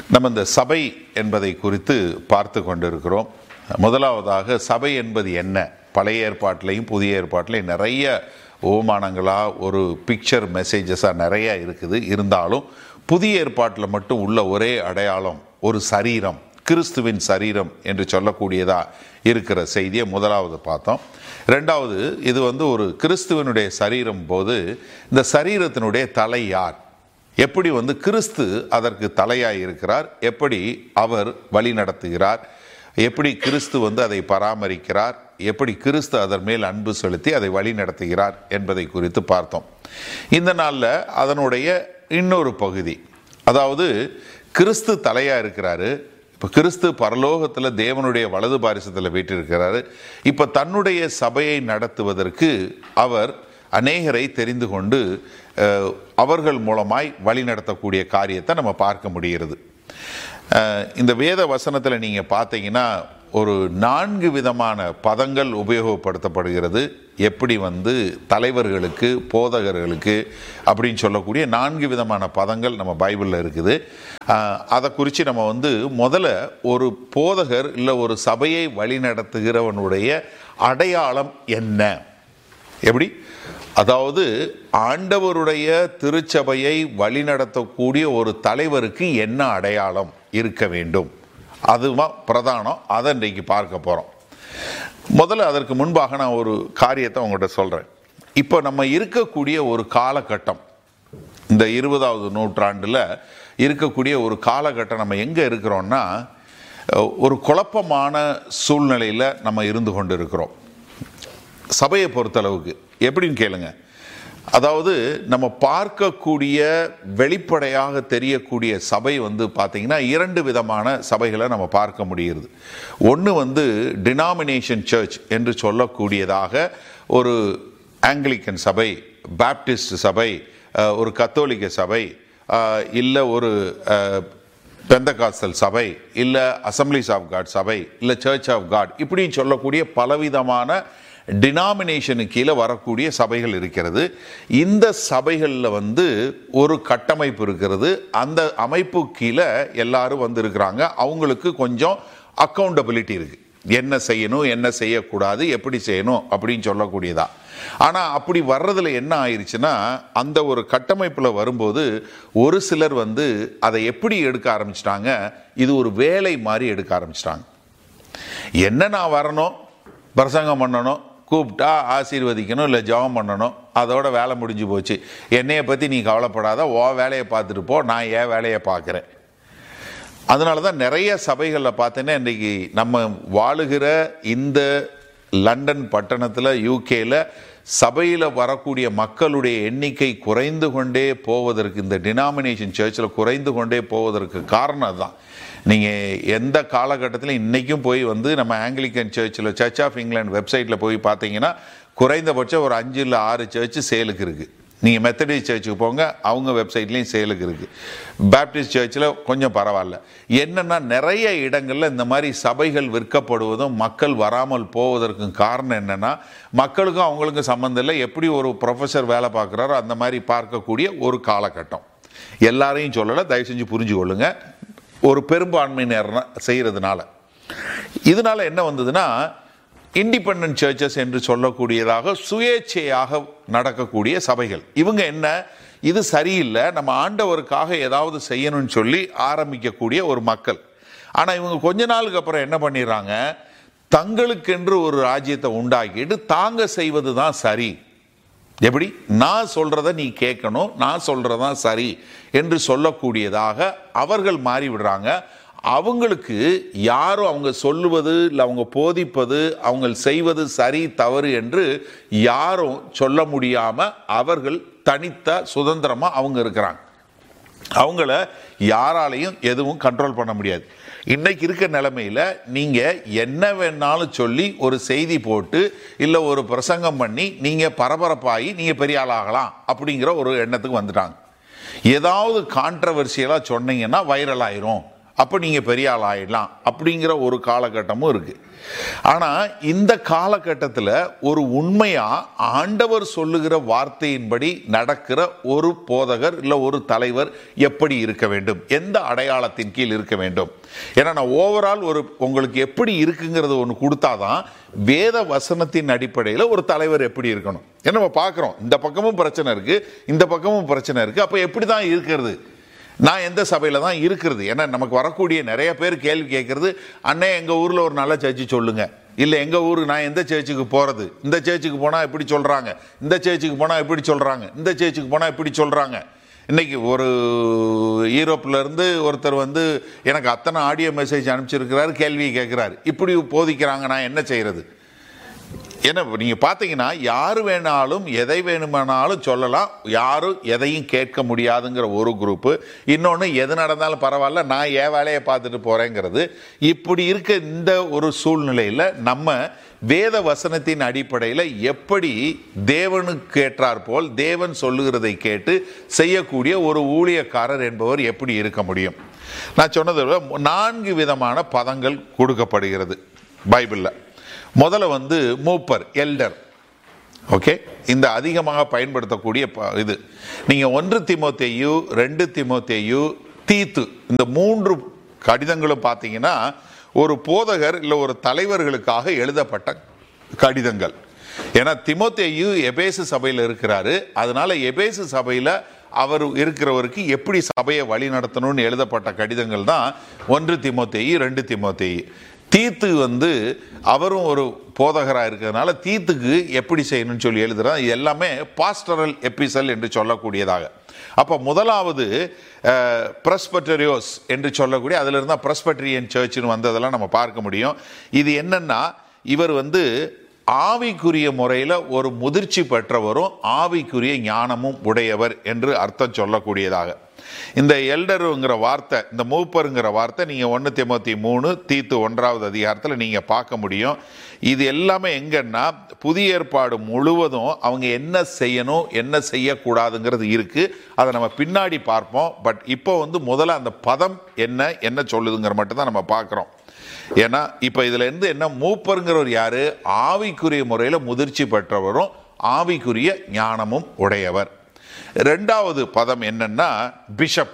நம்ம இந்த சபை என்பதை குறித்து பார்த்து கொண்டிருக்கிறோம் முதலாவதாக சபை என்பது என்ன பழைய ஏற்பாட்டிலையும் புதிய ஏற்பாட்டிலையும் நிறைய ஓமானங்களாக ஒரு பிக்சர் மெசேஜஸாக நிறைய இருக்குது இருந்தாலும் புதிய ஏற்பாட்டில் மட்டும் உள்ள ஒரே அடையாளம் ஒரு சரீரம் கிறிஸ்துவின் சரீரம் என்று சொல்லக்கூடியதா இருக்கிற செய்தியை முதலாவது பார்த்தோம் ரெண்டாவது இது வந்து ஒரு கிறிஸ்துவனுடைய சரீரம் போது இந்த சரீரத்தினுடைய தலை யார் எப்படி வந்து கிறிஸ்து அதற்கு தலையாய் இருக்கிறார் எப்படி அவர் வழி நடத்துகிறார் எப்படி கிறிஸ்து வந்து அதை பராமரிக்கிறார் எப்படி கிறிஸ்து அதன் மேல் அன்பு செலுத்தி அதை வழி நடத்துகிறார் என்பதை குறித்து பார்த்தோம் இந்த நாளில் அதனுடைய இன்னொரு பகுதி அதாவது கிறிஸ்து தலையா இருக்கிறாரு இப்போ கிறிஸ்து பரலோகத்தில் தேவனுடைய வலது பாரிசத்தில் வீட்டிருக்கிறாரு இப்போ தன்னுடைய சபையை நடத்துவதற்கு அவர் அநேகரை தெரிந்து கொண்டு அஹ், அவர்கள் மூலமாய் வழி நடத்தக்கூடிய காரியத்தை நம்ம பார்க்க முடிகிறது அஹ், இந்த வேத வசனத்தில் நீங்கள் பார்த்தீங்கன்னா ஒரு நான்கு விதமான பதங்கள் உபயோகப்படுத்தப்படுகிறது எப்படி வந்து தலைவர்களுக்கு போதகர்களுக்கு அப்படின்னு சொல்லக்கூடிய நான்கு விதமான பதங்கள் நம்ம பைபிளில் இருக்குது அஹ், அதை குறித்து நம்ம வந்து முதல்ல ஒரு போதகர் இல்லை ஒரு சபையை வழிநடத்துகிறவனுடைய அடையாளம் என்ன எப்படி அதாவது ஆண்டவருடைய திருச்சபையை வழிநடத்தக்கூடிய ஒரு தலைவருக்கு என்ன அடையாளம் இருக்க வேண்டும் அதுதான் பிரதானம் அதை இன்றைக்கு பார்க்க போகிறோம் முதல்ல அதற்கு முன்பாக நான் ஒரு காரியத்தை உங்கள்கிட்ட சொல்கிறேன் இப்போ நம்ம இருக்கக்கூடிய ஒரு காலகட்டம் இந்த இருபதாவது நூற்றாண்டில் இருக்கக்கூடிய ஒரு காலகட்டம் நம்ம எங்கே இருக்கிறோம்னா அஹ், ஒரு குழப்பமான சூழ்நிலையில் நம்ம இருந்து கொண்டு இருக்கிறோம் சபையை பொறுத்தளவுக்கு எப்படின்னு கேளுங்க அதாவது நம்ம பார்க்கக்கூடிய வெளிப்படையாக தெரியக்கூடிய சபை வந்து பார்த்தீங்கன்னா இரண்டு விதமான சபைகளை நம்ம பார்க்க முடிகிறது ஒன்று வந்து டினாமினேஷன் சர்ச் என்று சொல்லக்கூடியதாக ஒரு ஆங்கிலிக்கன் சபை பாப்டிஸ்ட் சபை அஹ், ஒரு கத்தோலிக்க சபை இல்லை ஒரு அஹ், பெந்தகாஸ்தல் சபை இல்லை அசம்பிளிஸ் ஆஃப் காட் சபை இல்லை சர்ச் ஆஃப் காட் இப்படி சொல்லக்கூடிய பலவிதமான டினாமினேஷனுக்கு கீழே வரக்கூடிய சபைகள் இருக்கிறது இந்த சபைகளில் வந்து ஒரு கட்டமைப்பு இருக்கிறது அந்த அமைப்பு கீழே எல்லாரும் வந்து இருக்கிறாங்க அவங்களுக்கு கொஞ்சம் அக்கௌண்டபிலிட்டி இருக்குது என்ன செய்யணும் என்ன செய்யக்கூடாது எப்படி செய்யணும் அப்படின்னு சொல்லக்கூடியதா ஆனால் அப்படி வர்றதுல என்ன ஆயிடுச்சுன்னா அந்த ஒரு கட்டமைப்பில் வரும்போது ஒரு சிலர் வந்து அதை எப்படி எடுக்க ஆரம்பிச்சிட்டாங்க இது ஒரு வேலை மாதிரி எடுக்க ஆரம்பிச்சிட்டாங்க என்ன நான் வரணும் பிரசங்கம் பண்ணணும் கூப்பிட்டா ஆசீர்வதிக்கணும் இல்லை ஜெபம் பண்ணணும் அதோட வேலை முடிஞ்சு போச்சு என்னைய பற்றி நீ கவலைப்படாத ஓ வேலையை பார்த்துட்டு போ நான் ஏன் வேலையை பார்க்குறேன் அதனால தான் நிறைய சபைகளில் பார்த்தீங்கன்னா இன்றைக்கி நம்ம வாழுகிற இந்த லண்டன் பட்டணத்தில் யூகேல சபையில் வரக்கூடிய மக்களுடைய எண்ணிக்கை குறைந்து கொண்டே போவதற்கு இந்த டினாமினேஷன் சர்ச்சில் குறைந்து கொண்டே போவதற்கு காரணம் அதுதான் நீங்கள் எந்த காலகட்டத்திலும் இன்றைக்கும் போய் வந்து நம்ம ஆங்கிலிக்கன் சர்ச்சில் சர்ச் ஆஃப் இங்கிலாந்து வெப்சைட்டில் போய் பார்த்தீங்கன்னா குறைந்தபட்சம் ஒரு அஞ்சு இல்லை ஆறு சர்ச்சு சேலுக்கு இருக்குது நீங்கள் மெத்தடிஸ்ட் சர்ச்சுக்கு போங்க அவங்க வெப்சைட்லேயும் சேலுக்கு இருக்குது பேப்டிஸ்ட் சர்ச்சில் கொஞ்சம் பரவாயில்ல என்னென்னா நிறைய இடங்களில் இந்த மாதிரி சபைகள் விற்கப்படுவதும் மக்கள் வராமல் போவதற்கும் காரணம் என்னென்னா மக்களுக்கும் அவங்களுக்கும் சம்மந்தம் இல்லை எப்படி ஒரு ப்ரொஃபஸர் வேலை பார்க்குறாரோ அந்த மாதிரி பார்க்கக்கூடிய ஒரு காலகட்டம் எல்லாரையும் சொல்லலை தயவு செஞ்சு புரிஞ்சு கொள்ளுங்க ஒரு பெரும்பான்மையினர் செய்கிறதுனால இதனால என்ன வந்ததுன்னா இண்டிபெண்டன்ட் சர்ச்சஸ் என்று சொல்லக்கூடியதாக சுயேட்சையாக நடக்கக்கூடிய சபைகள் இவங்க என்ன இது சரியில்லை நம்ம ஆண்டவருக்காக ஏதாவது செய்யணும்னு சொல்லி ஆரம்பிக்கக்கூடிய ஒரு மக்கள் ஆனால் இவங்க கொஞ்ச நாளுக்கு அப்புறம் என்ன பண்ணிடுறாங்க தங்களுக்கென்று ஒரு ராஜ்யத்தை உண்டாக்கிட்டு தாங்க செய்வது தான் சரி எப்படி நான் சொல்றத நீ கேட்கணும் நான் சொல்றதான் சரி என்று சொல்லக்கூடியதாக அவர்கள் மாறி விடுறாங்க அவங்களுக்கு யாரும் அவங்க சொல்லுவது இல்லை அவங்க போதிப்பது அவங்க செய்வது சரி தவறு என்று யாரும் சொல்ல முடியாம அவர்கள் தனித்த சுதந்திரமா அவங்க இருக்கிறாங்க அவங்கள யாராலையும் எதுவும் கண்ட்ரோல் பண்ண முடியாது இன்னைக்கு இருக்க நிலைமையில நீங்க என்ன வேணாலும் சொல்லி ஒரு செய்தி போட்டு இல்ல ஒரு பிரசங்கம் பண்ணி நீங்க பரபரப்பாகி நீங்க பெரிய ஆளாகலாம் அப்படிங்கிற ஒரு எண்ணத்துக்கு வந்துட்டாங்க ஏதாவது கான்ட்ரவர்சியலா சொன்னீங்கன்னா வைரல் ஆயிரும் அப்போ நீங்கள் பெரிய ஆள் ஆயிடலாம் அப்படிங்கிற ஒரு காலகட்டமும் இருக்கு ஆனால் இந்த காலகட்டத்தில் ஒரு உண்மையாக ஆண்டவர் சொல்லுகிற வார்த்தையின்படி நடக்கிற ஒரு போதகர் இல்லை ஒரு தலைவர் எப்படி இருக்க வேண்டும் எந்த அடையாளத்தின் கீழ் இருக்க வேண்டும் ஏன்னா நான் ஓவரால் ஒரு உங்களுக்கு எப்படி இருக்குங்கிறது ஒன்று கொடுத்தாதான் வேத வசனத்தின் அடிப்படையில் ஒரு தலைவர் எப்படி இருக்கணும் ஏன்னா நம்ம பார்க்குறோம் இந்த பக்கமும் பிரச்சனை இருக்கு இந்த பக்கமும் பிரச்சனை இருக்கு அப்போ எப்படி தான் இருக்கிறது நான் எந்த சபையில் தான் இருக்கிறது ஏன்னா நமக்கு வரக்கூடிய நிறைய பேர் கேள்வி கேட்கறது அண்ணே எங்கள் ஊரில் ஒரு நல்ல சர்ச்சு சொல்லுங்க இல்லை எங்கள் ஊர் நான் எந்த சர்ச்சுக்கு போகிறது இந்த சர்ச்சுக்கு போனால் இப்படி சொல்கிறாங்க இந்த சர்ச்சுக்கு போனால் இப்படி சொல்கிறாங்க இந்த சர்ச்சுக்கு போனால் இப்படி சொல்கிறாங்க இன்னைக்கு ஒரு யூரோப்ல இருந்து ஒருத்தர் வந்து எனக்கு அத்தனை ஆடியோ மெசேஜ் அனுப்பிச்சிருக்கிறாரு கேள்வி கேட்குறாரு இப்படி போதிக்கிறாங்க நான் என்ன செய்யறது ஏன்னா நீங்க பார்த்தீங்கன்னா யாரு வேணாலும் எதை வேணுமானாலும் சொல்லலாம் யாரும் எதையும் கேட்க முடியாதுங்கிற ஒரு குரூப்பு இன்னொன்று எது நடந்தாலும் பரவாயில்ல நான் என் வேலையை பார்த்துட்டு போறேங்கிறது இப்படி இருக்க இந்த ஒரு சூழ்நிலையில் நம்ம வேத வசனத்தின் அடிப்படையில் எப்படி தேவனுக்கு ஏற்றார் போல் தேவன் சொல்லுகிறதை கேட்டு செய்யக்கூடிய ஒரு ஊழியக்காரர் என்பவர் எப்படி இருக்க முடியும் நான் சொன்னதை விட நான்கு விதமான பதங்கள் கொடுக்கப்படுகிறது பைபிளில் முதல்ல வந்து மூப்பர் எல்டர் ஓகே இந்த அதிகமாக பயன்படுத்தக்கூடிய ப- இது நீங்கள் ஒன்று திமோத்தேயு ரெண்டு திமோத்தேயு தீத்து இந்த மூன்று கடிதங்களும் பார்த்தீங்கன்னா ஒரு போதகர் இல்லை ஒரு தலைவர்களுக்காக எழுதப்பட்ட கடிதங்கள் ஏன்னா திமோத்தேயு எபேசு சபையில் இருக்கிறாரு அதனால எபேசு சபையில் அவர் இருக்கிறவருக்கு எப்படி சபையை வழி நடத்தணும்னு எழுதப்பட்ட கடிதங்கள் தான் ஒன்று திமோத்தேயு ரெண்டு திமோத்தேயு தீத்து வந்து அவரும் ஒரு போதகராக இருக்கிறதுனால தீத்துக்கு எப்படி செய்யணும்னு சொல்லி எழுதுறான் இது எல்லாமே பாஸ்டரல் எபிசல் என்று சொல்லக்கூடியதாக அப்போ முதலாவது பிரஸ்பட்டரியோஸ் என்று சொல்லக்கூடிய அதில் இருந்தால் பிரஸ்பட்ரியன் சர்ச்னு வந்ததெல்லாம் நம்ம பார்க்க முடியும் இது என்னன்னா இவர் வந்து ஆவிக்குரிய முறையில் ஒரு முதிர்ச்சி பெற்றவரும் ஆவிக்குரிய ஞானமும் உடையவர் என்று அர்த்தம் சொல்லக்கூடியதாக இந்த எல்டருங்கிற வார்த்தை இந்த மூப்பருங்கிற வார்த்தை நீங்கள் ஒன்று திமுத்தி மூணு தீத்து ஒன்றாவது அதிகாரத்தில் நீங்கள் பார்க்க முடியும் இது எல்லாமே எங்கன்னா புதிய ஏற்பாடு முழுவதும் அவங்க என்ன செய்யணும் என்ன செய்யக்கூடாதுங்கிறது இருக்கு அதை நம்ம பின்னாடி பார்ப்போம் பட் இப்போ வந்து முதல்ல அந்த பதம் என்ன என்ன சொல்லுதுங்கிற மட்டும் தான் நம்ம பார்க்குறோம் ஏன்னா இப்போ இதுல இருந்து என்ன மூப்பருங்கிறவர் யாரு ஆவிக்குரிய முறையில் முதிர்ச்சி பெற்றவரும் ஆவிக்குரிய ஞானமும் உடையவர் ரெண்டாவது பதம் என்னன்னா பிஷப்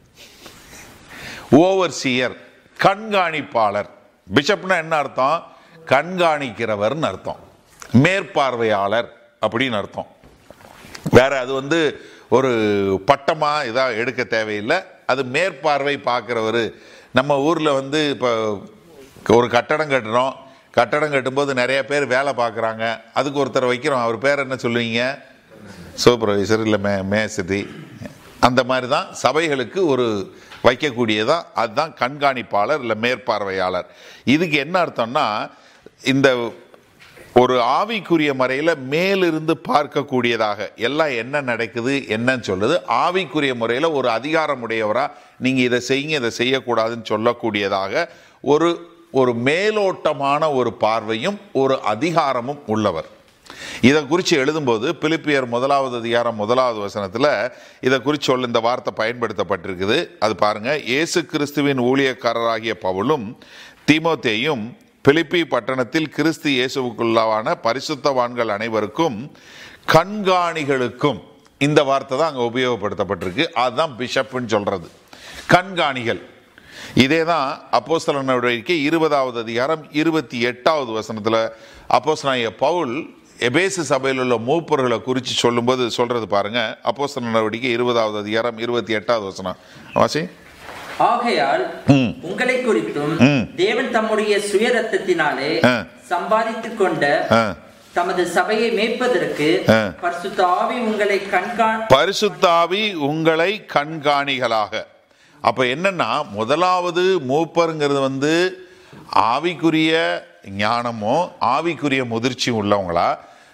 ஓவர்சியர் கண்காணிப்பாளர் பிஷப்னா என்ன அர்த்தம் கண்காணிக்கிறவர்னு அர்த்தம் மேற்பார்வையாளர் அப்படின்னு அர்த்தம் வேற அது வந்து ஒரு பட்டமா இதா எடுக்க தேவையில்லை அது மேற்பார்வை பார்க்குறவர் நம்ம ஊர்ல வந்து இப்போ ஒரு கட்டடம் கட்டுறோம் கட்டடம் கட்டும்போது நிறைய பேர் வேலை பார்க்குறாங்க அதுக்கு ஒருத்தர் வைக்கிறோம் அவர் பேர் என்ன சொல்லுவீங்க சூப்பர்வைசர் இல்லை மே மேசதி அந்த மாதிரி தான் சபைகளுக்கு ஒரு வைக்கக்கூடியதா அதுதான் கண்காணிப்பாளர் இல்லை மேற்பார்வையாளர் இதுக்கு என்ன அர்த்தம்னா இந்த ஒரு ஆவிக்குரிய முறையில் மேலிருந்து பார்க்கக்கூடியதாக எல்லாம் என்ன நடக்குது என்னன்னு சொல்லுது ஆவிக்குரிய முறையில் ஒரு அதிகாரம் உடையவரா நீங்கள் இதை செய்யுங்க இதை செய்யக்கூடாதுன்னு சொல்லக்கூடியதாக ஒரு ஒரு மேலோட்டமான ஒரு பார்வையும் ஒரு அதிகாரமும் உள்ளவர் இதை குறித்து எழுதும்போது பிலிப்பியர் முதலாவது அதிகாரம் முதலாவது வசனத்தில் இதை குறித்து சொல்ல இந்த வார்த்தை பயன்படுத்தப்பட்டிருக்குது அது பாருங்க இயேசு கிறிஸ்துவின் ஊழியக்காரராகிய பவுலும் தீமோத்தேயும் பிலிப்பி பட்டணத்தில் கிறிஸ்து இயேசுவுக்குள்ளான பரிசுத்தவான்கள் அனைவருக்கும் கண்காணிகளுக்கும் இந்த வார்த்தை தான் அங்கே உபயோகப்படுத்தப்பட்டிருக்கு அதுதான் பிஷப்னு சொல்றது கண்காணிகள் இதே தான் அப்போஸ்தல நடவடிக்கை இருபதாவது அதிகாரம் இருபத்தி எட்டாவது வசனத்தில் அப்போஸ்தலனாகிய பவுல் எபேசு சபையில் உள்ள மூப்பர்களை குறித்து சொல்லும்போது சொல்றது பாருங்க அப்போஸ்தல நடவடிக்கை இருபதாவது அதிகாரம் இருபத்தி எட்டாவது வசனம் வாசி ஆகையால் உங்களை குறித்தும் தேவன் தம்முடைய சுய ரத்தத்தினாலே ஆ. சம்பாதித்துக் கொண்ட ஆ. தமது சபையை மேய்ப்பதற்கு ஆ. பரிசுத்த ஆவி உங்களை கண்காண் பரிசுத்தாவி உங்களை கண்காணிகளாக அப்ப என்னன்னா முதலாவது மூப்பருங்கிறது வந்து ஆவிக்குரிய ஞானமும் ஆவிக்குரிய முதிர்ச்சியும் உள்ளவங்களா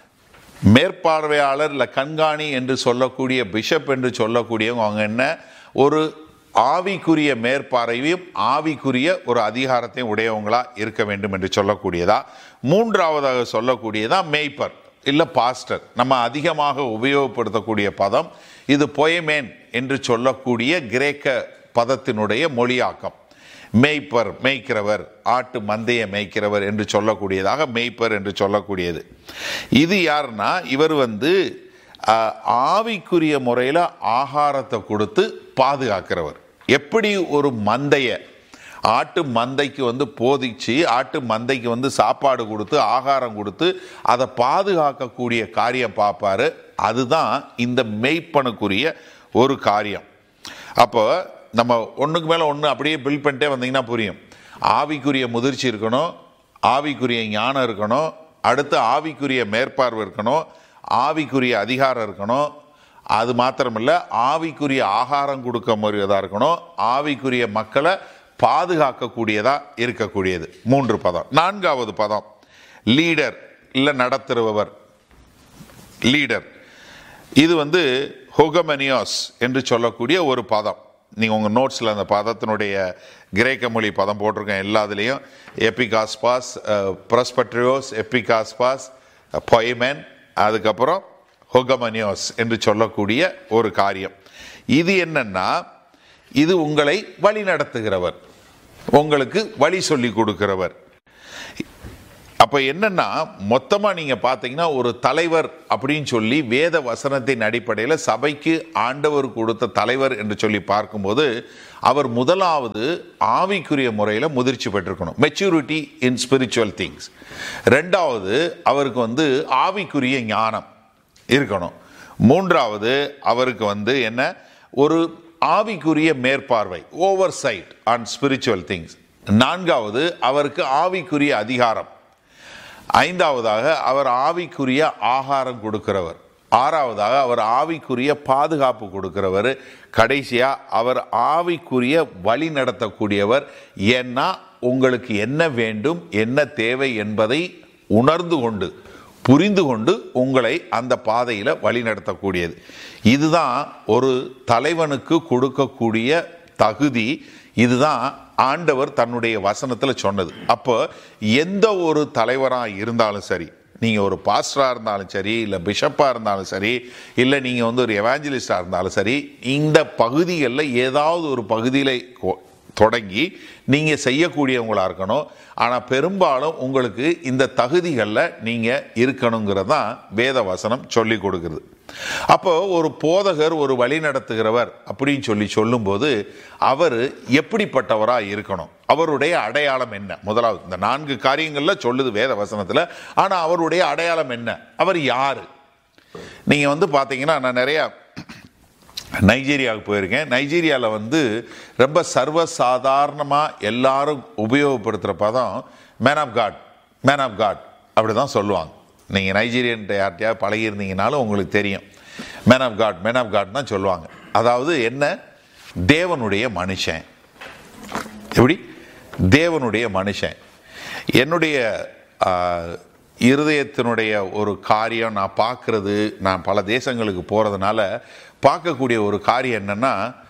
மேற்பார்வையாளர் இல்லை கண்காணி என்று சொல்லக்கூடிய பிஷப் என்று சொல்லக்கூடியவங்க அவங்க என்ன ஒரு ஆவிக்குரிய மேற்பார்வையும் ஆவிக்குரிய ஒரு அதிகாரத்தையும் உடையவங்களா இருக்க வேண்டும் என்று சொல்லக்கூடியதா மூன்றாவதாக சொல்லக்கூடியதா மேய்ப்பர் இல்லை பாஸ்டர் நம்ம அதிகமாக உபயோகப்படுத்தக்கூடிய பதம் இது பொயமேன் என்று சொல்லக்கூடிய கிரேக்க பதத்தினுடைய மொழியாக்கம் மேய்ப்பர் மேய்க்கிறவர் ஆட்டு மந்தையை மேய்க்கிறவர் என்று சொல்லக்கூடியதாக மேய்ப்பர் என்று சொல்லக்கூடியது இது யாருன்னா இவர் வந்து ஆஹ், ஆவிக்குரிய முறையில் ஆகாரத்தை கொடுத்து பாதுகாக்கிறவர் எப்படி ஒரு மந்தையை ஆட்டு மந்தைக்கு வந்து போதிச்சு ஆட்டு மந்தைக்கு வந்து சாப்பாடு கொடுத்து ஆகாரம் கொடுத்து அதை பாதுகாக்கக்கூடிய காரியம் பார்ப்பாரு அதுதான் இந்த மெய்ப்பனுக்குரிய ஒரு காரியம் அப்போ நம்ம ஒன்றுக்கு மேலே ஒன்று அப்படியே பில்ட் பண்ணிட்டே வந்தீங்கன்னா புரியும் ஆவிக்குரிய முதிர்ச்சி இருக்கணும் ஆவிக்குரிய ஞானம் இருக்கணும் அடுத்து ஆவிக்குரிய மேற்பார்வை இருக்கணும் ஆவிக்குரிய அதிகாரம் இருக்கணும் அது மாத்திரமில்ல ஆவிக்குரிய ஆகாரம் கொடுக்க முடியதா இருக்கணும் ஆவிக்குரிய மக்களை பாதுகாக்கக்கூடியதா இருக்கக்கூடியது மூன்று பதம் நான்காவது பதம் லீடர் இல்லை நடத்துறவர் லீடர் இது வந்து ஹொகமெனியாஸ் என்று சொல்லக்கூடிய ஒரு பதம் நீங்கள் உங்கள் நோட்ஸில் அந்த பதத்தினுடைய கிரேக்க மொழி பதம் போட்டிருக்கேன் எல்லாத்துலேயும் எப்பிகாஸ்பாஸ் ப்ரஸ்பட்ரியோஸ் எப்பிகாஸ்பாஸ் பொய்மென் அதுக்கப்புறம் ஹொகமனியோஸ் என்று சொல்லக்கூடிய ஒரு காரியம் இது என்னன்னா இது உங்களை வழி நடத்துகிறவர் உங்களுக்கு வழி சொல்லி கொடுக்கிறவர் அப்ப என்னன்னா மொத்தமா நீங்க பாத்தீங்கன்னா ஒரு தலைவர் அப்படின்னு சொல்லி வேத வசனத்தின் அடிப்படையில் சபைக்கு ஆண்டவர் கொடுத்த தலைவர் என்று சொல்லி பார்க்கும்போது அவர் முதலாவது ஆவிக்குரிய முறையில் முதிர்ச்சி பெற்றிருக்கணும் மெச்சூரிட்டி இன் ஸ்பிரிச்சுவல் திங்ஸ் ரெண்டாவது அவருக்கு வந்து ஆவிக்குரிய ஞானம் இருக்கணும் மூன்றாவது அவருக்கு வந்து என்ன ஒரு ஆவிக்குரிய மேற்பார்வை oversight on spiritual things நான்காவது அவருக்கு ஆவிக்குரிய அதிகாரம் ஐந்தாவதாக அவர் ஆவிக்குரிய ஆகாரம் கொடுக்கிறவர் ஆறாவதாக அவர் ஆவிக்குரிய பாதுகாப்பு கொடுக்கிறவர் கடைசியா அவர் ஆவிக்குரிய வழி நடத்தக்கூடியவர் ஏன்னா உங்களுக்கு என்ன வேண்டும் என்ன தேவை என்பதை உணர்ந்து கொண்டு புரிந்து கொண்டு உங்களை அந்த பாதையில வழி நடத்தக்கூடியது இதுதான் ஒரு தலைவனுக்கு கொடுக்கக்கூடிய தகுதி இதுதான் ஆண்டவர் தன்னுடைய வசனத்துல சொன்னது அப்போ எந்த ஒரு தலைவராக இருந்தாலும் சரி நீங்க ஒரு பாஸ்டரா இருந்தாலும் சரி இல்ல பிஷப்பா இருந்தாலும் சரி இல்ல நீங்க வந்து ஒரு எவாஞ்சலிஸ்டா இருந்தாலும் சரி இந்த பகுதிகளில் ஏதாவது ஒரு பகுதியில கொ- தொடங்கி நீங்க செய்யக்கூடியவங்களா இருக்கணும் ஆனா பெரும்பாலும் உங்களுக்கு இந்த தகுதிகளில் நீங்க இருக்கணுங்கிறது தான் வேத வசனம் சொல்லி கொடுக்குறது அப்போ ஒரு போதகர் ஒரு வழி நடத்துகிறவர் அப்படின்னு சொல்லி சொல்லும்போது அவர் எப்படிப்பட்டவரா இருக்கணும் அவருடைய அடையாளம் என்ன முதலாவது இந்த நான்கு காரியங்கள்ல சொல்லுது வேத வசனத்துல ஆனா அவருடைய அடையாளம் என்ன அவர் யாரு நீங்க வந்து பாத்தீங்கன்னா நான் நிறைய நைஜீரியாவுக்கு போயிருக்கேன் நைஜீரியாவில் வந்து ரொம்ப சர்வசாதாரணமாக எல்லாரும் உபயோகப்படுத்துகிற பதம் man of God man of God அப்படி தான் சொல்லுவாங்க நீங்கள் நைஜீரியன்ட்ட யார்கிட்டயாவது பழகியிருந்தீங்கனாலும் உங்களுக்கு தெரியும் man of God man of God தான் சொல்லுவாங்க அதாவது என்ன தேவனுடைய மனுஷன் எப்படி தேவனுடைய மனுஷன் என்னுடைய ஆ, இருதயத்தினுடைய ஒரு காரியம் நான் பார்க்கறது நான் பல தேசங்களுக்கு போகிறதுனால பார்க்கக்கூடிய ஒரு காரியம் என்னன்னா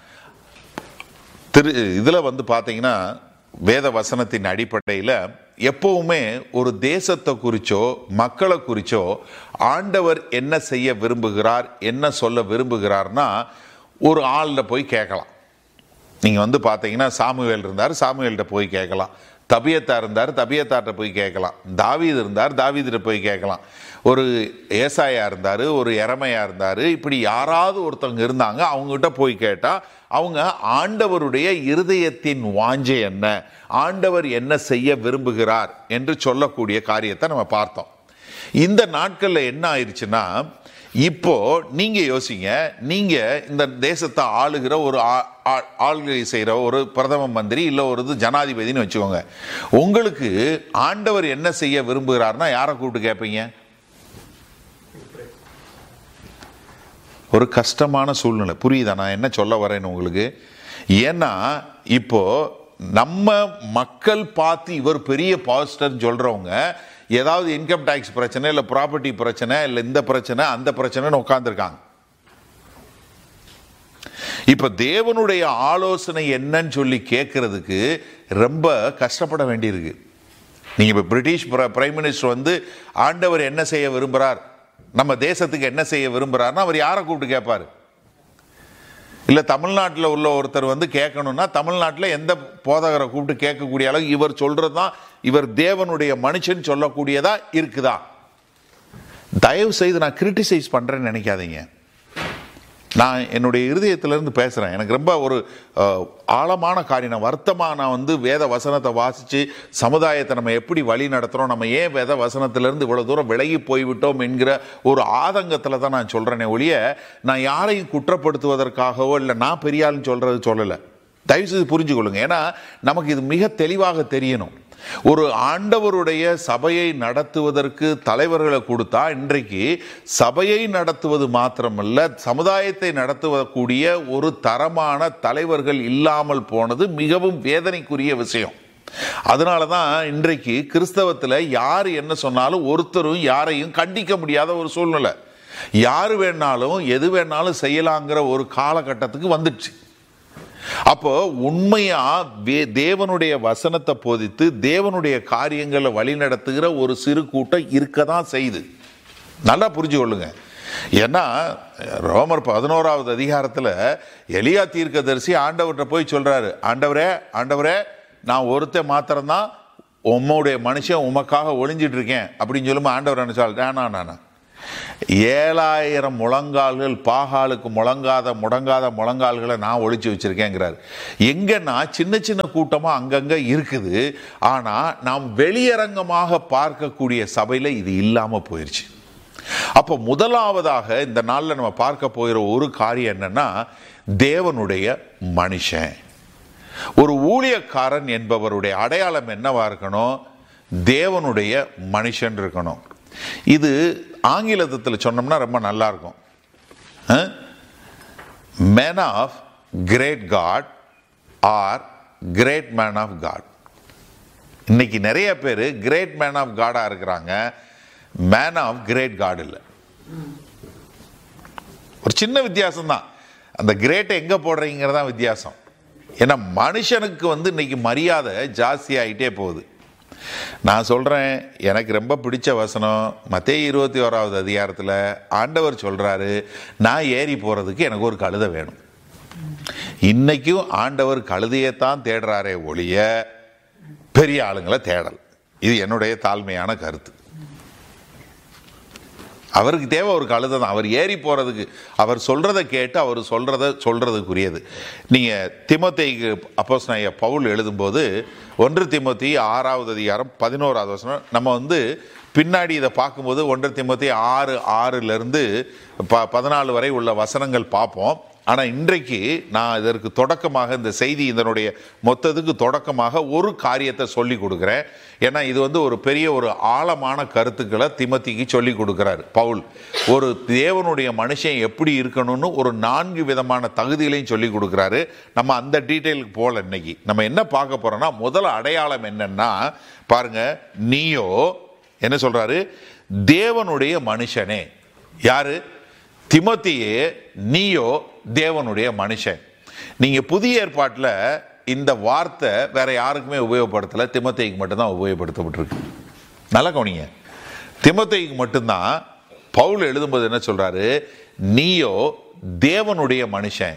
திரு இதில் வந்து பார்த்தீங்கன்னா வேத வசனத்தின் அடிப்படையில் எப்பவுமே ஒரு தேசத்தை குறிச்சோ மக்களை குறிச்சோ ஆண்டவர் என்ன செய்ய விரும்புகிறார் என்ன சொல்ல விரும்புகிறார்னா ஒரு ஆளில் போய் கேட்கலாம் நீங்கள் வந்து பார்த்தீங்கன்னா சாமுவேல் இருந்தார் சாமுவேல்கிட்ட போய் கேட்கலாம் தபியத்தா இருந்தார் தபியத்தார்ட்ட போய் கேட்கலாம் தாவீது இருந்தார் தாவீதுகிட்ட போய் கேட்கலாம் ஒரு ஏசாயா இருந்தார் ஒரு எரமையா இருந்தார் இப்படி யாராவது ஒருத்தவங்க இருந்தாங்க அவங்ககிட்ட போய் கேட்டால் அவங்க ஆண்டவருடைய இருதயத்தின் வாஞ்சை என்ன ஆண்டவர் என்ன செய்ய விரும்புகிறார் என்று சொல்லக்கூடிய காரியத்தை நம்ம பார்த்தோம் இந்த நாட்களில் என்ன ஆயிடுச்சுன்னா இப்போ நீங்க யோசிங்க நீங்க இந்த தேசத்தை ஆளுகிற ஒரு ஆ- ஆ- ஆளுகை செய்யற ஒரு பிரதம மந்திரி இல்ல ஒரு இது ஜனாதிபதினு வச்சுக்கோங்க உங்களுக்கு ஆண்டவர் என்ன செய்ய விரும்புகிறார்னா யாரை கூப்பிட்டு கேட்பீங்க ஒரு கஷ்டமான சூழ்நிலை புரியுதா நான் என்ன சொல்ல வரேன்னு உங்களுக்கு ஏன்னா இப்போ நம்ம மக்கள் பார்த்து இவர் பெரிய பாஸ்டர் சொல்றவங்க ஏதாவது இன்கம் டேக்ஸ் பிரச்சனை இல்லை ப்ராப்பர்ட்டி பிரச்சனை இல்லை இந்த பிரச்சனை அந்த பிரச்சனைன்னு உட்காந்துருக்காங்க இப்ப தேவனுடைய ஆலோசனை என்னன்னு சொல்லி கேட்கறதுக்கு ரொம்ப கஷ்டப்பட வேண்டியிருக்கு நீங்க இப்ப பிரிட்டிஷ் பிரைம் மினிஸ்டர் வந்து ஆண்டவர் என்ன செய்ய விரும்புறார் நம்ம தேசத்துக்கு என்ன செய்ய விரும்புறாருன்னா அவர் யாரை கூப்பிட்டு கேட்பாரு இல்லை தமிழ்நாட்டில் உள்ள ஒருத்தர் வந்து கேட்கணும்னா தமிழ்நாட்டில் எந்த போதகரை கூப்பிட்டு கேட்கக்கூடிய அளவுக்கு இவர் சொல்றது தான் இவர் தேவனுடைய மனுஷன் சொல்லக்கூடியதா இருக்குதா தயவு செய்து நான் கிரிட்டிசைஸ் பண்றேன்னு நினைக்காதீங்க நான் என்னுடைய இருதயத்திலிருந்து பேசுகிறேன் எனக்கு ரொம்ப ஒரு அஹ், ஆழமான காரியம் நான் வருத்தமாக நான் வந்து வேத வசனத்தை வாசித்து சமுதாயத்தை நம்ம எப்படி வழி நடத்துகிறோம் நம்ம ஏன் வேத வசனத்திலிருந்து இவ்வளோ தூரம் விலகி போய்விட்டோம் என்கிற ஒரு ஆதங்கத்தில் தான் நான் சொல்கிறேனே ஒழிய நான் யாரையும் குற்றப்படுத்துவதற்காகவோ இல்லை நான் பெரிய ஆளுன்னு சொல்கிறது சொல்லலை தயவுசெய்து புரிஞ்சுக்கொள்ளுங்க ஏன்னா நமக்கு இது மிக தெளிவாக தெரியணும் ஒரு ஆண்டவருடைய சபையை நடத்துவதற்கு தலைவர்களை கொடுத்தா இன்றைக்கு சபையை நடத்துவது மாத்திரமல்ல சமுதாயத்தை நடத்துவக்கூடிய ஒரு தரமான தலைவர்கள் இல்லாமல் போனது மிகவும் வேதனைக்குரிய விஷயம் அதனால தான் இன்றைக்கு கிறிஸ்தவத்தில் யார் என்ன சொன்னாலும் ஒருத்தரும் யாரையும் கண்டிக்க முடியாத ஒரு சூழ்நிலை யார் வேணாலும் எது வேணாலும் செய்யலாங்கிற ஒரு காலகட்டத்துக்கு வந்துடுச்சு அப்போ உண்மையா வே- தேவனுடைய வசனத்தை போதித்து தேவனுடைய காரியங்களை வழிநடத்துகிற ஒரு சிறு கூட்டம் இருக்க தான் செய்யுது நல்லா புரிஞ்சு கொள்ளுங்க ஏன்னா ரோமர் பதினோராவது அதிகாரத்தில் எலியா தீர்க்கதரிசி ஆண்டவர்கிட்ட போய் சொல்றாரு ஆண்டவரே ஆண்டவரே நான் ஒருத்தன் மாத்திரம்தான் உம்முடைய மனுஷன் உமக்காக ஒளிஞ்சிட்டு இருக்கேன் அப்படின்னு சொல்லும்போது ஆண்டவர் என்ன சொல் வேணா நானா ஏழாயிரம் முழங்கால்கள் பாகாலுக்கு முழங்காத முடங்காத முழங்கால்களை நான் ஒழிச்சு வச்சிருக்கேங்கிறார் எங்கன்னா சின்ன சின்ன கூட்டமா அங்கங்க இருக்குது ஆனா நாம் வெளியரங்கமாக பார்க்கக்கூடிய சபையில இது இல்லாம போயிருச்சு அப்போ முதலாவதாக இந்த நாளில் நம்ம பார்க்க போகிற ஒரு காரியம் என்னன்னா தேவனுடைய மனுஷன் ஒரு ஊழியக்காரன் என்பவருடைய அடையாளம் என்னவா இருக்கணும் தேவனுடைய மனுஷன் இருக்கணும் இது ஆங்கிலத்தில் சொன்னோம்னா ரொம்ப நல்லா இருக்கும் man of great God or great man of God இன்னைக்கு நிறைய பேர் கிரேட் மேன் ஆஃப் காடா இருக்கிறாங்க மேன் ஆஃப் கிரேட் காட் இல்லை ஒரு சின்ன வித்தியாசம் தான் அந்த கிரேட்டை எங்க போடுறீங்கிறது தான் வித்தியாசம் ஏன்னா மனுஷனுக்கு வந்து இன்னைக்கு மரியாதை ஜாஸ்தி ஆகிட்டே போகுது நான் சொல்றேன் எனக்கு ரொம்ப பிடிச்ச வசனம் மத்தேயு இருபத்தி ஓராவது அதிகாரத்தில் ஆண்டவர் சொல்றாரு நான் ஏறி போறதுக்கு எனக்கு ஒரு கழுதை வேணும் இன்னைக்கும் ஆண்டவர் கழுதையைத்தான் தேடுறாரே ஒழிய பெரிய ஆளுங்களை தேடல் இது என்னுடைய தாழ்மையான கருத்து அவருக்கு தேவை ஒரு கழுதை தான் அவர் ஏறி போகிறதுக்கு அவர் சொல்கிறத கேட்டு அவர் சொல்கிறத சொல்கிறதுக்குரியது நீங்கள் திமுத்தைக்கு அப்போஸ் பவுல் எழுதும்போது ஒன்று திமுத்தி ஆறாவது அதிகாரம் பதினோராவது வசனம் நம்ம வந்து பின்னாடி இதை பார்க்கும்போது ஒன்று திமுத்தி ஆறு ஆறுலேருந்து ப பதினாலு வரை உள்ள வசனங்கள் பார்ப்போம் ஆனால் இன்றைக்கு நான் இதற்கு தொடக்கமாக இந்த செய்தி இதனுடைய மொத்தத்துக்கு தொடக்கமாக ஒரு காரியத்தை சொல்லி கொடுக்குறேன் ஏன்னா இது வந்து ஒரு பெரிய ஒரு ஆழமான கருத்துக்களை திமத்திக்கு சொல்லி கொடுக்குறாரு பவுல் ஒரு தேவனுடைய மனுஷன் எப்படி இருக்கணும்னு ஒரு நான்கு விதமான தகுதிகளையும் சொல்லி கொடுக்குறாரு நம்ம அந்த டீட்டெயிலுக்கு போகல இன்னைக்கு நம்ம என்ன பார்க்க போறோம்னா முதல் அடையாளம் என்னன்னா பாருங்க நீயோ என்ன சொல்றாரு தேவனுடைய மனுஷனே யாரு திமோத்தியே நீயோ தேவனுடைய மனுஷன் நீங்க புதிய ஏற்பாட்டில் இந்த வார்த்தை வேற யாருக்குமே உபயோகப்படுத்தல திமோத்தேயுக்கு மட்டும்தான் உபயோகப்படுத்தப்பட்டிருக்கு நல்லா கவனிங்க திமோத்தேயுக்கு மட்டும்தான் பவுல் எழுதும்போது என்ன சொல்றாரு நீயோ தேவனுடைய மனுஷன்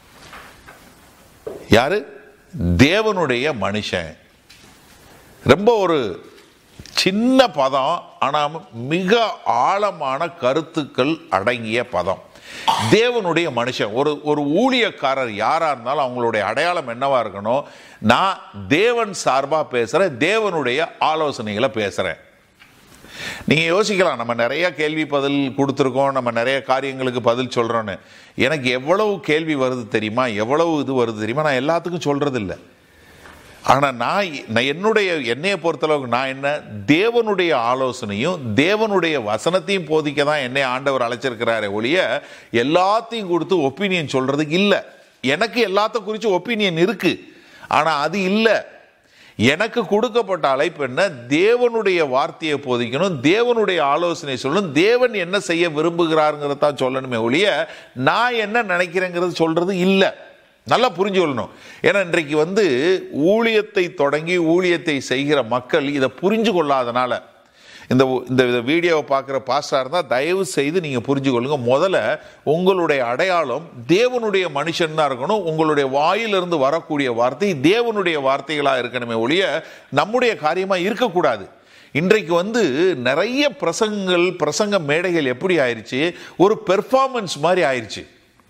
யாரு தேவனுடைய மனுஷன் ரொம்ப ஒரு சின்ன பதம் ஆனால் மிக ஆழமான கருத்துக்கள் அடங்கிய பதம் தேவனுடைய மனுஷன் ஒரு ஒரு ஊழியக்காரர் யாரா இருந்தாலும் அவங்களுடைய அடையாளம் என்னவா இருக்கணும் நான் தேவன் சார்பா பேசுறேன் தேவனுடைய ஆலோசனைகளை பேசுறேன் நீங்க யோசிக்கலாம் நம்ம நிறைய கேள்வி பதில் கொடுத்துருக்கோம் நம்ம நிறைய காரியங்களுக்கு பதில் சொல்றோன்னு எனக்கு எவ்வளவு கேள்வி வருது தெரியுமா எவ்வளவு இது வருது தெரியுமா நான் எல்லாத்துக்கும் சொல்றது இல்லை ஆனால் நான் நான் என்னுடைய என்னையை பொறுத்தளவுக்கு நான் என்ன தேவனுடைய ஆலோசனையும் தேவனுடைய வசனத்தையும் போதிக்க தான் என்னை ஆண்டவர் அழைச்சிருக்கிறாரே ஒழிய எல்லாத்தையும் கொடுத்து ஒப்பீனியன் சொல்றதுக்கு இல்லை எனக்கு எல்லாத்த குறித்து ஒப்பீனியன் இருக்கு ஆனால் அது இல்லை எனக்கு கொடுக்கப்பட்ட அழைப்பு என்ன தேவனுடைய வார்த்தையை போதிக்கணும் தேவனுடைய ஆலோசனை சொல்லணும் தேவன் என்ன செய்ய விரும்புகிறாருங்கிறத தான் சொல்லணுமே ஒழிய நான் என்ன நினைக்கிறேங்கிறது சொல்றது இல்லை நல்லா புரிஞ்சு கொள்ளணும் ஏன்னா இன்றைக்கு வந்து ஊழியத்தை தொடங்கி ஊழியத்தை செய்கிற மக்கள் இதை புரிஞ்சு கொள்ளாதனால இந்த இந்த இந்த வீடியோவை பார்க்குற பாஸ்டாக இருந்தால் தயவு செய்து நீங்கள் புரிஞ்சுக்கொள்ளுங்க முதல்ல உங்களுடைய அடையாளம் தேவனுடைய மனுஷன் தான் இருக்கணும் உங்களுடைய வாயிலிருந்து வரக்கூடிய வார்த்தை தேவனுடைய வார்த்தைகளாக இருக்கணுமே ஒழிய நம்முடைய காரியமாக இருக்கக்கூடாது இன்றைக்கு வந்து நிறைய பிரசங்கங்கள் பிரசங்க மேடைகள் எப்படி ஆயிடுச்சு ஒரு பெர்ஃபார்மன்ஸ் மாதிரி ஆயிடுச்சு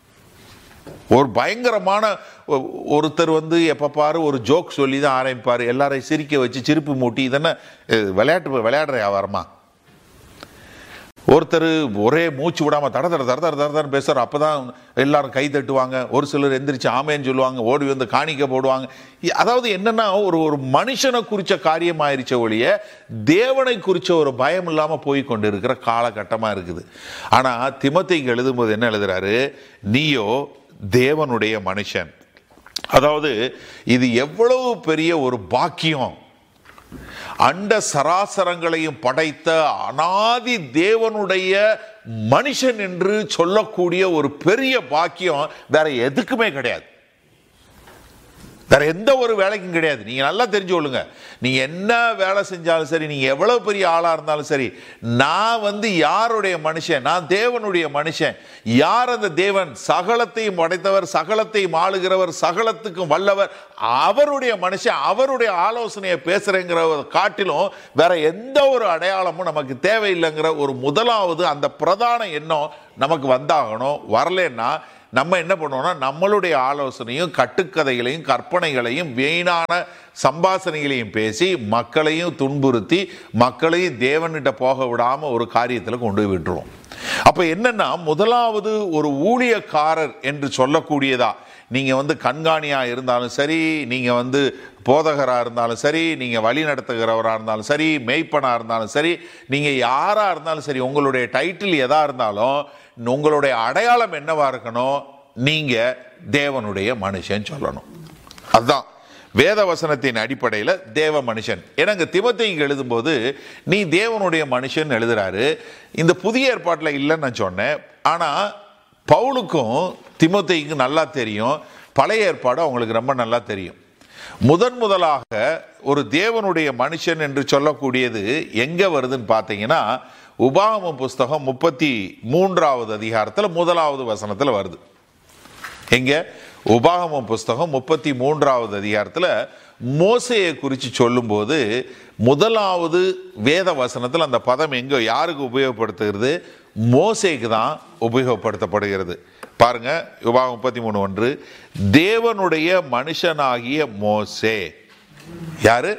ஒரு பயங்கரமான ஒ- ஒருத்தர் வந்து எப்போ பாரு ஒரு ஜோக் சொல்லி தான் ஆரம்பிப்பார் எல்லாரையும் சிரிக்க வச்சு சிரிப்பு மூட்டி இதென்ன அஹ், விளையாட்டு விளையாடுற வியாபாரமா ஒருத்தர் ஒரே மூச்சு விடாம தட தட தட தட தட தடன்னு பேசுறாரு அப்பதான் எல்லாரும் கை தட்டுவாங்க ஒரு சிலர் எந்திரிச்சு ஆமேன்னு சொல்லுவாங்க ஓடி வந்து காணிக்க போடுவாங்க இ- அதாவது என்னன்னா ஒரு ஒரு மனுஷனை குறிச்ச காரியம் ஆயிருச்ச ஒழிய தேவனை குறிச்ச ஒரு பயம் இல்லாம போய் கொண்டு இருக்கிற காலகட்டமா இருக்குது ஆனா திமத்தைக்கு எழுதும்போது என்ன எழுதுறாரு நீயோ தேவனுடைய மனுஷன் அதாவது இது எவ்வளவு பெரிய ஒரு பாக்கியம் அண்ட சராசரங்களையும் படைத்த அனாதி தேவனுடைய மனுஷன் என்று சொல்லக்கூடிய ஒரு பெரிய பாக்கியம் வேற எதுக்குமே கிடையாது வேற எந்த ஒரு வேலைக்கும் கிடையாது நீங்க நல்லா தெரிஞ்சு கொள்ளுங்க நீங்க என்ன வேலை செஞ்சாலும் சரி நீங்க எவ்வளவு பெரிய ஆளா இருந்தாலும் சரி நான் வந்து யாருடைய மனுஷன் நான் தேவனுடைய மனுஷன் யார் அந்த தேவன் சகலத்தையும் படைத்தவர் சகலத்தையும் ஆளுகிறவர் சகலத்துக்கும் வல்லவர் அவருடைய மனுஷன் அவருடைய ஆலோசனையை பேசுறேங்கிற ஒரு காட்டிலும் வேற எந்த ஒரு அடையாளமும் நமக்கு தேவையில்லைங்கிற ஒரு முதலாவது அந்த பிரதான எண்ணம் நமக்கு வந்தாகணும் வரலன்னா நம்ம என்ன பண்ணுவோம்னா நம்மளுடைய ஆலோசனையும் கட்டுக்கதைகளையும் கற்பனைகளையும் வீணான சம்பாசனைகளையும் பேசி மக்களையும் துன்புறுத்தி மக்களையும் தேவன்கிட்ட போக விடாம ஒரு காரியத்தில் கொண்டு போய் விட்டுருவோம் அப்ப என்னன்னா முதலாவது ஒரு ஊழியக்காரர் என்று சொல்லக்கூடியதா நீங்க வந்து கண்காணியா இருந்தாலும் சரி நீங்க வந்து போதகரா இருந்தாலும் சரி நீங்க வழி நடத்துகிறவரா இருந்தாலும் சரி மெய்ப்பனா இருந்தாலும் சரி நீங்க யாரா இருந்தாலும் சரி உங்களுடைய டைட்டில் எதா இருந்தாலும் உங்களுடைய அடையாளம் என்னவா இருக்கணும் நீங்க தேவனுடைய மனுஷன் சொல்லணும் அதுதான் வேத வசனத்தின் அடிப்படையில் தேவ மனுஷன் எனக்கு திமத்தைக்கு எழுதும்போது நீ தேவனுடைய மனுஷன் எழுதுறாரு இந்த புதிய ஏற்பாட்டில் இல்லைன்னு நான் சொன்னேன் ஆனால் பவுலுக்கும் திமோத்தேயுக்கும் நல்லா தெரியும் பழைய ஏற்பாடு அவங்களுக்கு ரொம்ப நல்லா தெரியும் முதன் முதலாக ஒரு தேவனுடைய மனுஷன் என்று சொல்லக்கூடியது எங்க வருதுன்னு பார்த்தீங்கன்னா உபாகமம் புஸ்தகம் முப்பத்தி மூன்றாவது அதிகாரத்தில் முதலாவது வசனத்தில் வருது எங்க உபாகமம் புஸ்தகம் முப்பத்தி மூன்றாவது அதிகாரத்தில் மோசையை குறித்து சொல்லும்போது முதலாவது வேத வசனத்தில் அந்த பதம் எங்க யாருக்கு உபயோகப்படுத்துகிறது மோசேக்கு தான் உபயோகப்படுத்தப்படுகிறது பாருங்க உபாகம் முப்பத்தி மூணு ஒன்று தேவனுடைய மனுஷனாகிய மோசே யாரு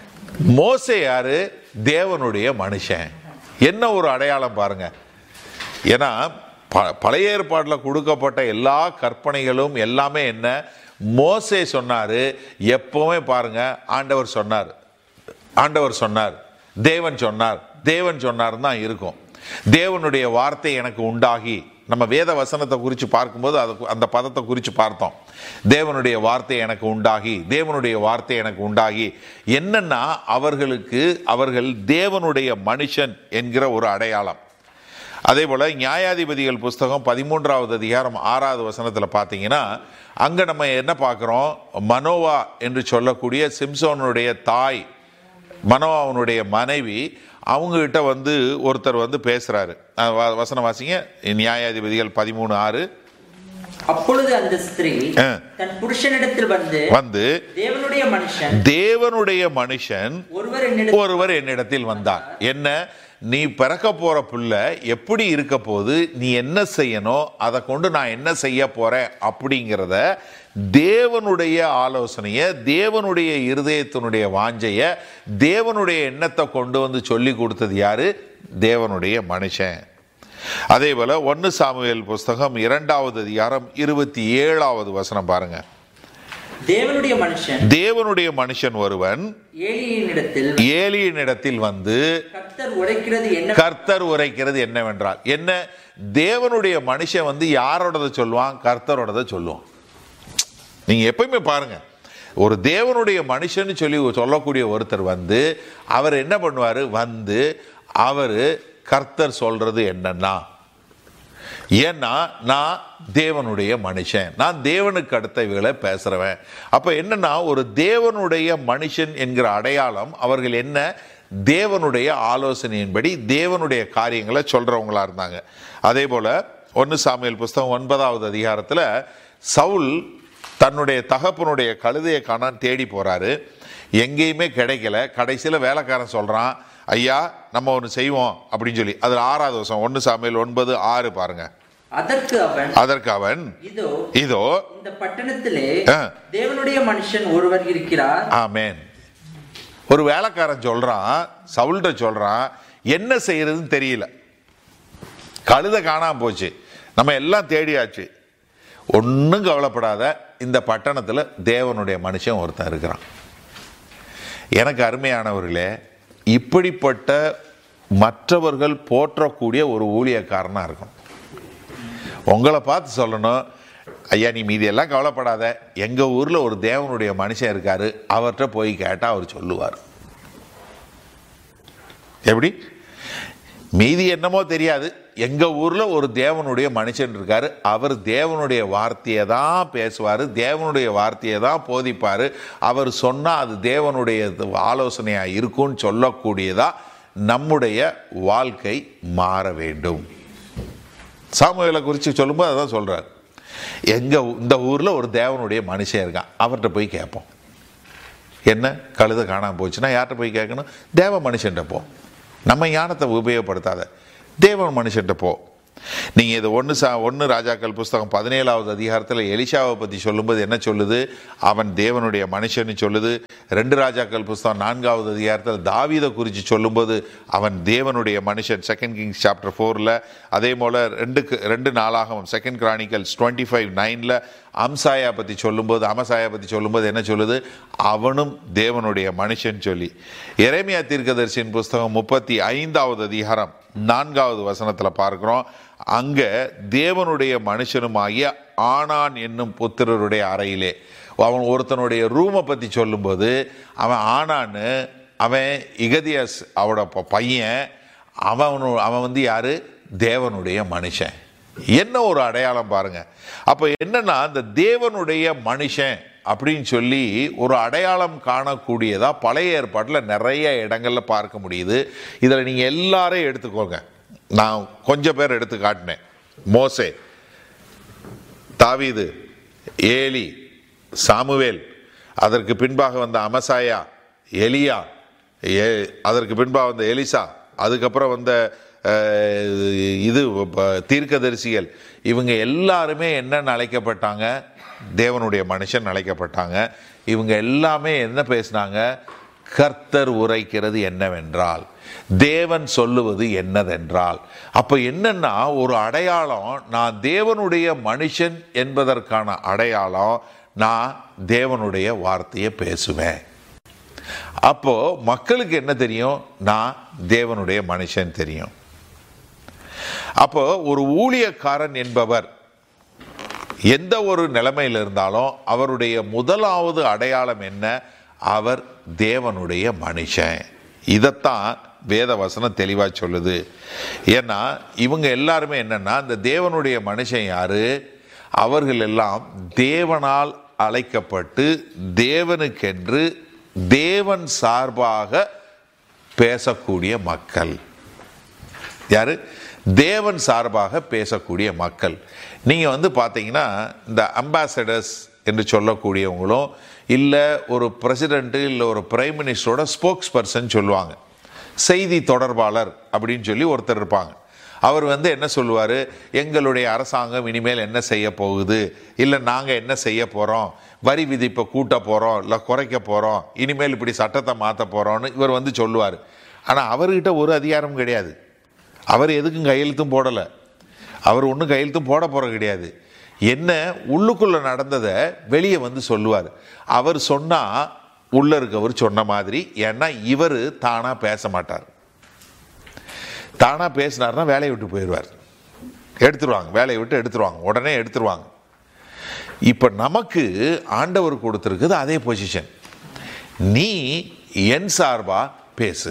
மோசே யாரு தேவனுடைய மனுஷன் என்ன ஒரு அடையாளம் பாருங்க ஏன்னா ப- பழைய ஏற்பாட்டில் கொடுக்கப்பட்ட எல்லா கற்பனைகளும் எல்லாமே என்ன மோசே சொன்னாரு எப்பவுமே பாருங்க ஆண்டவர் சொன்னார் ஆண்டவர் சொன்னார் தேவன் சொன்னார் தேவன் சொன்னார் தான் இருக்கும் தேவனுடைய வார்த்தை எனக்கு உண்டாகி நம்ம வேத வசனத்தை குறித்து பார்க்கும்போது அது அந்த பதத்தை குறித்து பார்த்தோம் தேவனுடைய வார்த்தை எனக்கு உண்டாகி தேவனுடைய வார்த்தை எனக்கு உண்டாகி என்னன்னா அவர்களுக்கு அவர்கள் தேவனுடைய மனுஷன் என்கிற ஒரு அடையாளம் அதே போல நியாயாதிபதிகள் புஸ்தகம் பதிமூன்றாவது அதிகாரம் ஆறாவது வசனத்தில் பார்த்தீங்கன்னா அங்க நம்ம என்ன பார்க்குறோம் மனோவா என்று சொல்லக்கூடிய சிம்சோனுடைய தாய் மனோவாவுடைய மனைவி அவங்ககிட்ட வந்து ஒருத்தர் வந்து பேசுறாரு அஹ் வ- வசனம் வாசிங்க நியாயாதிபதிகள் பதிமூணு ஆறு அப்பொழுது அந்த ஸ்திரீ ஆ. தன் புருஷனிடத்தில் வந்து வந்து தேவனுடைய மனுஷன் தேவனுடைய மனுஷன் ஒருவர் என்னிடத்தில் ஒருவர் என்னிடத்தில் வந்தார் என்ன நீ பிறக்க போற புள்ள எப்படி இருக்க போது நீ என்ன செய்யணும் அதை கொண்டு நான் என்ன செய்ய போறேன் அப்படிங்கிறத தேவனுடைய ஆலோசனைய தேவனுடைய இருதயத்தினுடைய வாஞ்சைய தேவனுடைய எண்ணத்தை கொண்டு வந்து சொல்லி கொடுத்தது யாரு தேவனுடைய மனுஷன் அதே போல ஒன்னு சாமுவேல் புஸ்தகம் இரண்டாவது அதிகாரம் இருபத்தி ஏழாவது வசனம் பாருங்க தேவனுடைய மனுஷன் தேவனுடைய மனுஷன் ஒருவன் ஏலியினிடத்தில் ஏலியனிடத்தில் வந்து கர்த்தர் உரைக்கிறது என்ன கர்த்தர் உரைக்கிறது என்னவென்றால் என்ன தேவனுடைய மனுஷன் வந்து யாரோடத சொல்லுவான் கர்த்தரோடத சொல்லுவான் நீங்க எப்பயுமே பாருங்க ஒரு தேவனுடைய மனுஷன்னு சொல்லி சொல்லக்கூடிய ஒருத்தர் வந்து அவர் என்ன பண்ணுவாரு வந்து அவர் கர்த்தர் சொல்றது என்னன்னா ஏன்னா நான் தேவனுடைய மனுஷன் நான் தேவனுக்கு அடுத்த இவங்களை பேசுறவன் அப்ப என்னன்னா ஒரு தேவனுடைய மனுஷன் என்கிற அடையாளம் அவர்கள் என்ன தேவனுடைய ஆலோசனையின்படி தேவனுடைய காரியங்களை சொல்றவங்களா இருந்தாங்க அதே போல ஒன்று சாமியல் புஸ்தகம் ஒன்பதாவது அதிகாரத்தில் சவுல் தன்னுடைய தகப்பனுடைய கழுதையை காணான் தேடி போறாரு எங்கேயுமே கிடைக்கல கடைசியில் வேலைக்காரன் சொல்றான் ஐயா நம்ம ஒன்று செய்வோம் அப்படின்னு சொல்லி அதில் ஆறாவது வருஷம் ஒன்று சாமியல் ஒன்பது ஆறு பாருங்க அதற்கு அவன் அதற்கு அவன் இதோ இதோ இந்த பட்டணத்திலே ஆ. தேவனுடைய மனுஷன் ஒருவர் இருக்கிறார் ஆமென் ஒரு வேலைக்காரன் சொல்றான் சவுல்கிட்ட சொல்றான் என்ன செய்யறதுன்னு தெரியல கழுதை காணாம போச்சு நம்ம எல்லாம் தேடியாச்சு ஒன்றும் கவலைப்படாத இந்த பட்டணத்தில் தேவனுடைய மனுஷன் ஒருத்தன் இருக்கிறான் எனக்கு அருமையானவர்களே இப்படிப்பட்ட மற்றவர்கள் போற்றக்கூடிய ஒரு ஊழியக்காரனா இருக்கும் உங்களை பார்த்து சொல்லணும் ஐயா நீ மீதி எல்லாம் கவலைப்படாத எங்க ஊர்ல ஒரு தேவனுடைய மனுஷன் இருக்காரு அவர்கிட்ட போய் கேட்டா அவர் சொல்லுவார் எப்படி மீதி என்னமோ தெரியாது எங்க ஊர்ல ஒரு தேவனுடைய மனுஷன் இருக்காரு அவர் தேவனுடைய வார்த்தையை தான் பேசுவார் தேவனுடைய வார்த்தையை தான் போதிப்பார் அவர் சொன்னா அது தேவனுடைய ஆலோசனையா இருக்கும்னு சொல்லக்கூடியதா நம்முடைய வாழ்க்கை மாற வேண்டும் சாமுவேலை குறித்து சொல்லும்போது அதான் சொல்றார் எங்க ஊ- இந்த ஊர்ல ஒரு தேவனுடைய மனுஷன் இருக்கான் அவர்கிட்ட போய் கேட்போம் என்ன கழுதை காணாம போச்சுன்னா யார்கிட்ட போய் கேட்கணும் தேவ மனுஷன்ட்ட போ நம்ம ஞானத்தை உபயோகப்படுத்தாத தேவ மனுஷன்ட்ட போ நீங்க இது ஒன்று சா ஒன்று ராஜாக்கள் புஸ்தகம் பதினேழாவது அதிகாரத்தில் எலிஷாவை பற்றி சொல்லும்போது என்ன சொல்லுது அவன் தேவனுடைய மனுஷன்னு சொல்லுது ரெண்டு ராஜாக்கள் புஸ்தகம் நான்காவது அதிகாரத்தில் தாவீதை குறித்து சொல்லும்போது அவன் தேவனுடைய மனுஷன் செகண்ட் கிங்ஸ் சாப்டர் ஃபோரில் அதே போல் ரெண்டுக்கு ரெண்டு நாளாகவும் செகண்ட் கிரானிக்கல்ஸ் டுவெண்ட்டி ஃபைவ் நைனில் அம்சாயா பற்றி சொல்லும்போது அமசாயா பற்றி சொல்லும்போது என்ன சொல்லுது அவனும் தேவனுடைய மனுஷன் சொல்லி எரேமியா தீர்க்கதரிசியின் புஸ்தகம் முப்பத்தி ஐந்தாவது அதிகாரம் நான்காவது வசனத்தில் பார்க்கிறோம் அங்க தேவனுடைய மனுஷனுமாகிய ஆனான் என்னும் புத்திரருடைய அறையிலே அவன் ஒருத்தனுடைய ரூமை பற்றி சொல்லும்போது அவன் ஆனான்னு அவன் இகதியஸ் அவட ப- பையன் அவன் அவன் வந்து யாரு தேவனுடைய மனுஷன் என்ன ஒரு அடையாளம் பாருங்க அப்ப என்னன்னா இந்த தேவனுடைய மனுஷன் அப்படின்னு சொல்லி ஒரு அடையாளம் காணக்கூடியதா பழைய ஏற்பாட்டில் நிறைய இடங்கள்ல பார்க்க முடியுது இதுல நீங்க எல்லாரையும் எடுத்துக்கோங்க நான் கொஞ்சம் பேர் எடுத்து காட்டினேன் மோசே தாவீது ஏலி சாமுவேல் அதற்கு பின்பாக வந்த அமசாயா எலியா ஏ- அதற்கு பின்பாக வந்த எலிசா அதுக்கப்புறம் வந்த அஹ், இது ப- தீர்க்கதரிசிகள் இவங்க எல்லாருமே என்னன்னு அழைக்கப்பட்டாங்க தேவனுடைய மனுஷன் அழைக்கப்பட்டாங்க இவங்க எல்லாமே என்ன பேசினாங்க கர்த்தர் உரைக்கிறது என்னவென்றால் தேவன் சொல்லுவது என்னதென்றால் அப்ப என்னன்னா ஒரு அடையாளம் நான் தேவனுடைய மனுஷன் என்பதற்கான அடையாளம் நான் தேவனுடைய வார்த்தையை பேசுவேன் அப்போ மக்களுக்கு என்ன தெரியும் நான் தேவனுடைய மனுஷன் தெரியும் அப்போ ஒரு ஊழியக்காரன் என்பவர் எந்த ஒரு நிலைமையில் இருந்தாலும் அவருடைய முதலாவது அடையாளம் என்ன அவர் தேவனுடைய மனுஷன் இதைத்தான் வேத வசனம் தெளிவாக சொல்லுது ஏன்னா இவங்க எல்லாருமே என்னன்னா இந்த தேவனுடைய மனுஷன் யாரு அவர்கள் எல்லாம் தேவனால் அழைக்கப்பட்டு தேவனுக்கென்று தேவன் சார்பாக பேசக்கூடிய மக்கள் யாரு தேவன் சார்பாக பேசக்கூடிய மக்கள் நீங்கள் வந்து பார்த்தீங்கன்னா இந்த அம்பாசடர்ஸ் என்று சொல்லக்கூடியவங்களும் இல்லை ஒரு பிரசிடென்ட்டு இல்லை ஒரு பிரைம் மினிஸ்டரோட ஸ்போக்ஸ் பர்சன் சொல்லுவாங்க செய்தி தொடர்பாளர் அப்படின்னு சொல்லி ஒருத்தர் இருப்பாங்க அவர் வந்து என்ன சொல்லுவார் எங்களுடைய அரசாங்கம் இனிமேல் என்ன செய்ய போகுது இல்லை நாங்கள் என்ன செய்ய போகிறோம் வரி விதிப்பை கூட்ட போகிறோம் இல்லை குறைக்க போகிறோம் இனிமேல் இப்படி சட்டத்தை மாற்ற போகிறோன்னு இவர் வந்து சொல்லுவார் ஆனால் அவர்கிட்ட ஒரு அதிகாரமும் கிடையாது அவர் எதுக்கும் கையெழுத்தும் போடலை அவர் ஒன்றும் கையெழுத்தும் போட போகிற கிடையாது என்ன உள்ளுக்குள்ளே நடந்ததை வெளியே வந்து சொல்லுவார் அவர் சொன்னால் உள்ள இருக்கவர் சொன்ன மாதிரி ஏன்னா இவர் தானாக பேச மாட்டார் தானாக பேசினார்னா வேலையை விட்டு போயிடுவார் எடுத்துருவாங்க வேலையை விட்டு எடுத்துருவாங்க உடனே எடுத்துருவாங்க இப்போ நமக்கு ஆண்டவர் கொடுத்துருக்குது அதே பொசிஷன் நீ என் சார்பா பேசு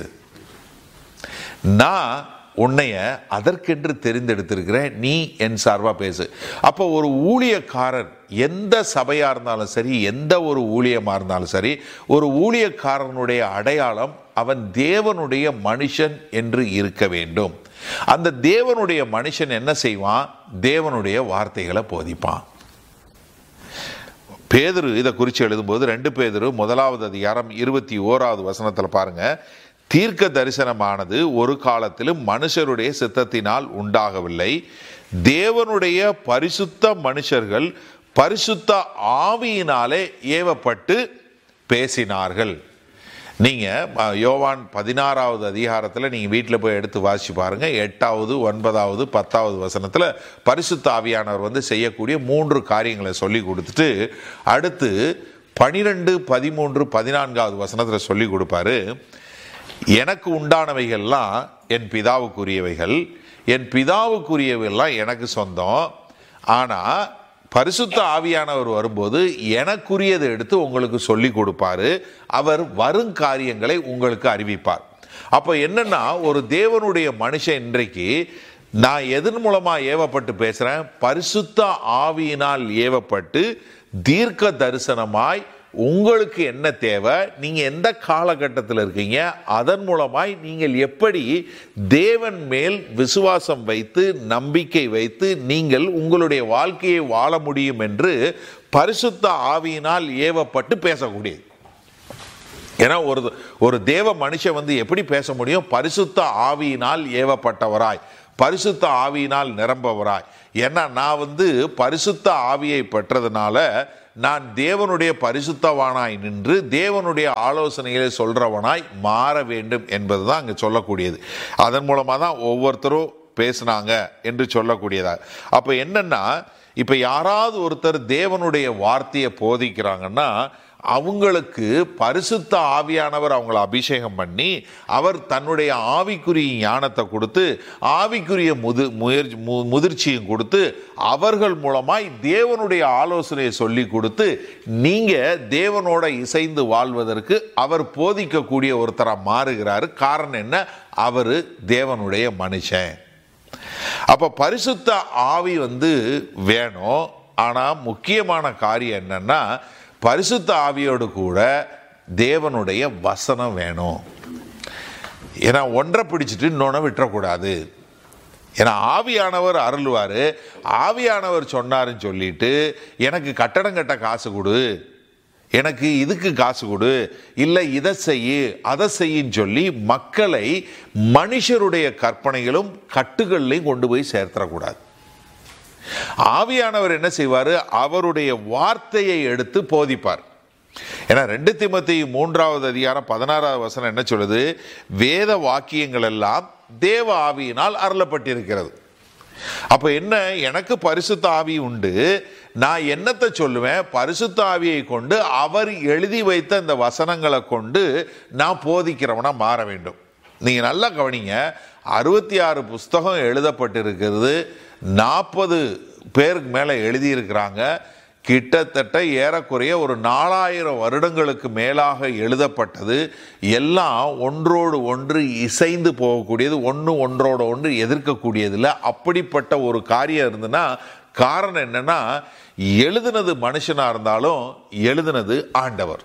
நான் உன்னைய அதற்கென்று தெரிந்தெடுத்திருக்கிறேன் நீ என் சார்பா பேசு அப்போ ஒரு ஊழியக்காரர் எந்த சபையா இருந்தாலும் சரி எந்த ஒரு ஊழியமா இருந்தாலும் சரி ஒரு ஊழியக்காரனுடைய அடையாளம் அவன் தேவனுடைய மனுஷன் என்று இருக்க வேண்டும் அந்த தேவனுடைய மனுஷன் என்ன செய்வான் தேவனுடைய வார்த்தைகளை போதிப்பான் பேதுரு இதை குறித்து எழுதும்போது ரெண்டு பேதுரு முதலாவது அதிகாரம் இருபத்தி ஓராவது வசனத்தில் பாருங்க தீர்க்க தரிசனமானது ஒரு காலத்திலும் மனுஷருடைய சித்தத்தினால் உண்டாகவில்லை தேவனுடைய பரிசுத்த மனுஷர்கள் பரிசுத்த ஆவியினாலே ஏவப்பட்டு பேசினார்கள் நீங்கள் யோவான் பதினாறாவது அதிகாரத்தில் நீங்கள் வீட்டில் போய் எடுத்து வாசிச்சு பாருங்கள் எட்டாவது ஒன்பதாவது பத்தாவது வசனத்தில் பரிசுத்த ஆவியானவர் வந்து செய்யக்கூடிய மூன்று காரியங்களை சொல்லி கொடுத்துட்டு அடுத்து பனிரெண்டு பதிமூன்று பதினான்காவது வசனத்தில் சொல்லி கொடுப்பாரு எனக்கு உண்டானவைகள்லாம் என் பிதாவுக்குரியவைகள் என் பிதாவுக்குரியவைகள்லாம் எனக்கு சொந்தம் ஆனால் பரிசுத்த ஆவியானவர் வரும்போது எனக்குரியதை எடுத்து உங்களுக்கு சொல்லி கொடுப்பாரு அவர் வரும் காரியங்களை உங்களுக்கு அறிவிப்பார் அப்போ என்னன்னா ஒரு தேவனுடைய மனுஷன் இன்றைக்கு நான் எதன் மூலமா ஏவப்பட்டு பேசுறேன் பரிசுத்த ஆவியினால் ஏவப்பட்டு தீர்க்க தரிசனமாய் உங்களுக்கு என்ன தேவை நீங்க எந்த காலகட்டத்தில் இருக்கீங்க அதன் மூலமாய் நீங்கள் எப்படி தேவன் மேல் விசுவாசம் வைத்து நம்பிக்கை வைத்து நீங்கள் உங்களுடைய வாழ்க்கையை வாழ முடியும் என்று பரிசுத்த ஆவியினால் ஏவப்பட்டு பேசக்கூடியது ஏன்னா ஒரு ஒரு தேவ மனுஷன் வந்து எப்படி பேச முடியும் பரிசுத்த ஆவியினால் ஏவப்பட்டவராய் பரிசுத்த ஆவியினால் நிரம்பவராய் ஏன்னா நான் வந்து பரிசுத்த ஆவியை பெற்றதுனால நான் தேவனுடைய பரிசுத்தவானாய் நின்று தேவனுடைய ஆலோசனைகளை சொல்றவனாய் மாற வேண்டும் என்பதுதான் அங்கே சொல்லக்கூடியது அதன் மூலமாக தான் ஒவ்வொருத்தரும் பேசுனாங்க என்று சொல்லக்கூடியதா அப்போ என்னன்னா இப்போ யாராவது ஒருத்தர் தேவனுடைய வார்த்தையை போதிக்கிறாங்கன்னா அவங்களுக்கு பரிசுத்த ஆவியானவர் அவங்கள அபிஷேகம் பண்ணி அவர் தன்னுடைய ஆவிக்குரிய ஞானத்தை கொடுத்து ஆவிக்குரிய முது முயற்சி மு- முதிர்ச்சியும் கொடுத்து அவர்கள் மூலமாய் தேவனுடைய ஆலோசனையை சொல்லி கொடுத்து நீங்க தேவனோட இசைந்து வாழ்வதற்கு அவர் போதிக்கக்கூடிய ஒருத்தரா மாறுகிறாரு காரணம் என்ன அவரு தேவனுடைய மனுஷன் அப்ப பரிசுத்த ஆவி வந்து வேணும் ஆனா முக்கியமான காரியம் என்னன்னா பரிசுத்த ஆவியோடு கூட தேவனுடைய வசனம் வேணும் ஏன்னா ஒன்றை பிடிச்சிட்டு இன்னொன்று விட்டுறக்கூடாது ஏன்னா ஆவியானவர் அருள்வார் ஆவியானவர் சொன்னாருன்னு சொல்லிட்டு எனக்கு கட்டடம் கட்ட காசு கொடு எனக்கு இதுக்கு காசு கொடு இல்லை இதை செய்யு அதை செய்யின்னு சொல்லி மக்களை மனுஷருடைய கற்பனைகளும் கட்டுகள்லையும் கொண்டு போய் சேர்த்துடக்கூடாது ஆவியானவர் என்ன செய்வார் அவருடைய வார்த்தையை எடுத்து போதிப்பார் ஏன்னா ரெண்டு திமத்தி மூன்றாவது அதிகாரம் பதினாறாவது வசனம் என்ன சொல்லுது வேத வாக்கியங்கள் எல்லாம் தேவ ஆவியினால் அருளப்பட்டிருக்கிறது அப்ப என்ன எனக்கு பரிசுத்த ஆவி உண்டு நான் என்னத்தை சொல்லுவேன் பரிசுத்த ஆவியை கொண்டு அவர் எழுதி வைத்த இந்த வசனங்களை கொண்டு நான் போதிக்கிறவனா மாற வேண்டும் நீங்க நல்லா கவனிங்க அறுபத்தி ஆறு புஸ்தகம் எழுதப்பட்டிருக்கிறது நாற்பது பேருக்கு மேலே எழுதியிருக்கிறாங்க கிட்டத்தட்ட ஏறக்குறைய ஒரு நாலாயிரம் வருடங்களுக்கு மேலாக எழுதப்பட்டது எல்லாம் ஒன்றோடு ஒன்று இசைந்து போகக்கூடியது ஒன்று ஒன்றோடு ஒன்று எதிர்க்கக்கூடியதில்லை அப்படிப்பட்ட ஒரு காரியம் இருந்துன்னா காரணம் என்னன்னா எழுதுனது மனுஷனா இருந்தாலும் எழுதுனது ஆண்டவர்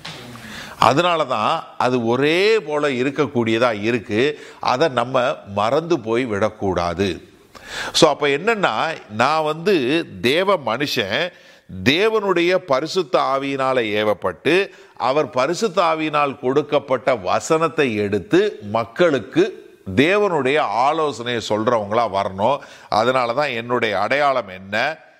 அதனால தான் அது ஒரே போல இருக்கக்கூடியதா இருக்கு அதை நம்ம மறந்து போய் விடக்கூடாது ஸோ அப்போ என்னன்னா நான் வந்து தேவ மனுஷன் தேவனுடைய பரிசுத்த ஆவியினால ஏவப்பட்டு அவர் பரிசுத்த ஆவியினால் கொடுக்கப்பட்ட வசனத்தை எடுத்து மக்களுக்கு தேவனுடைய ஆலோசனையை சொல்றவங்களா வரணும் அதனால தான் என்னுடைய அடையாளம் என்ன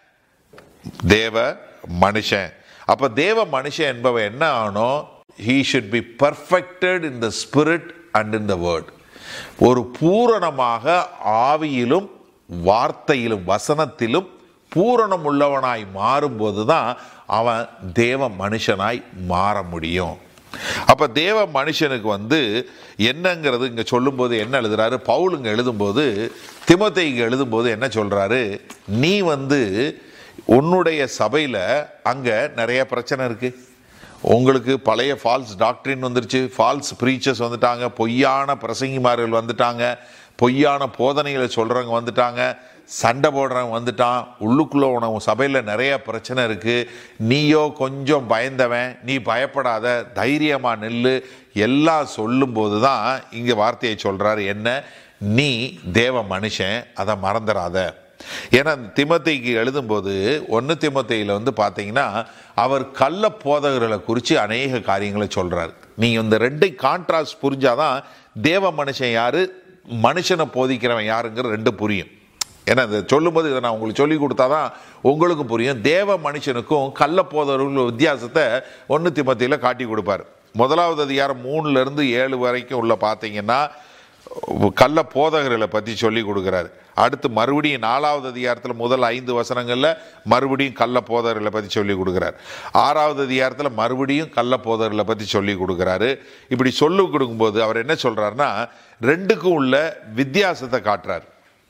தேவ மனுஷன் அப்ப தேவ மனுஷன் என்பவன் என்ன ஆகணும் he should be perfected in the spirit and in the word ஒரு பூரணமாக ஆவியிலும் வார்த்தையிலும் வசனத்திலும் பூரணம் உள்ளவனாய் மாறும்போது தான் அவன் தேவ மனுஷனாய் மாற முடியும் அப்ப தேவ மனுஷனுக்கு வந்து என்னங்கிறது இங்க சொல்லும்போது என்ன எழுதுறாரு பவுல் இங்க எழுதும்போது திமோத்தேயுக்கு எழுதும்போது என்ன சொல்றாரு நீ வந்து உன்னுடைய சபையில அங்க நிறைய பிரச்சனை இருக்கு உங்களுக்கு பழைய ஃபால்ஸ் டாக்டரின் வந்துருச்சு ஃபால்ஸ் ப்ரீச்சர்ஸ் வந்துட்டாங்க பொய்யான பிரசங்கிமார்கள் வந்துட்டாங்க பொய்யான போதனைகளை சொல்றவங்க வந்துட்டாங்க சண்டை போடுறவன் வந்துட்டான் உள்ளுக்குள்ள உனக்கு சபையில் நிறைய பிரச்சனை இருக்கு நீயோ கொஞ்சம் பயந்தவன் நீ பயப்படாத தைரியமா நில்லு எல்லாம் சொல்லும்போது தான் இங்க வார்த்தையை சொல்றாரு என்ன நீ தேவ மனுஷன் அதை மறந்துடாத ஏன்னா திமத்தைக்கு எழுதும்போது ஒன்று திமத்தையில் வந்து பார்த்தீங்கன்னா அவர் கள்ள போதகர்களை குறித்து அநேக காரியங்களை சொல்றாரு நீங்கள் இந்த ரெண்டை கான்ட்ராஸ்ட் புரிஞ்சாதான் தேவ மனுஷன் யாரு மனுஷனை போதிக்கிறவன் யாருங்கிற ரெண்டு புரியும் ஏன்னா இதை சொல்லும்போது இதை நான் உங்களுக்கு சொல்லி கொடுத்தாதான் உங்களுக்கும் புரியும் தேவ மனுஷனுக்கும் கள்ள போதவர்கள் வித்தியாசத்தை ஒன்று திமத்தையில் காட்டி கொடுப்பார் முதலாவது அதிகாரம் மூணுல இருந்து ஏழு வரைக்கும் உள்ள பார்த்தீங்கன்னா கள்ள போதகர்களை பற்றி சொல்லி கொடுக்குறாரு அடுத்து மறுபடியும் நாலாவது அதிகாரத்தில் முதல் ஐந்து வசனங்களில் மறுபடியும் கள்ள போதகர்களை பற்றி சொல்லி கொடுக்குறாரு ஆறாவது அதிகாரத்தில் மறுபடியும் கள்ள போதகர்களை பற்றி சொல்லி கொடுக்குறாரு இப்படி சொல்லி கொடுக்கும்போது அவர் என்ன சொல்றாருன்னா ரெண்டுக்கும் உள்ள வித்தியாசத்தை காட்டுறாரு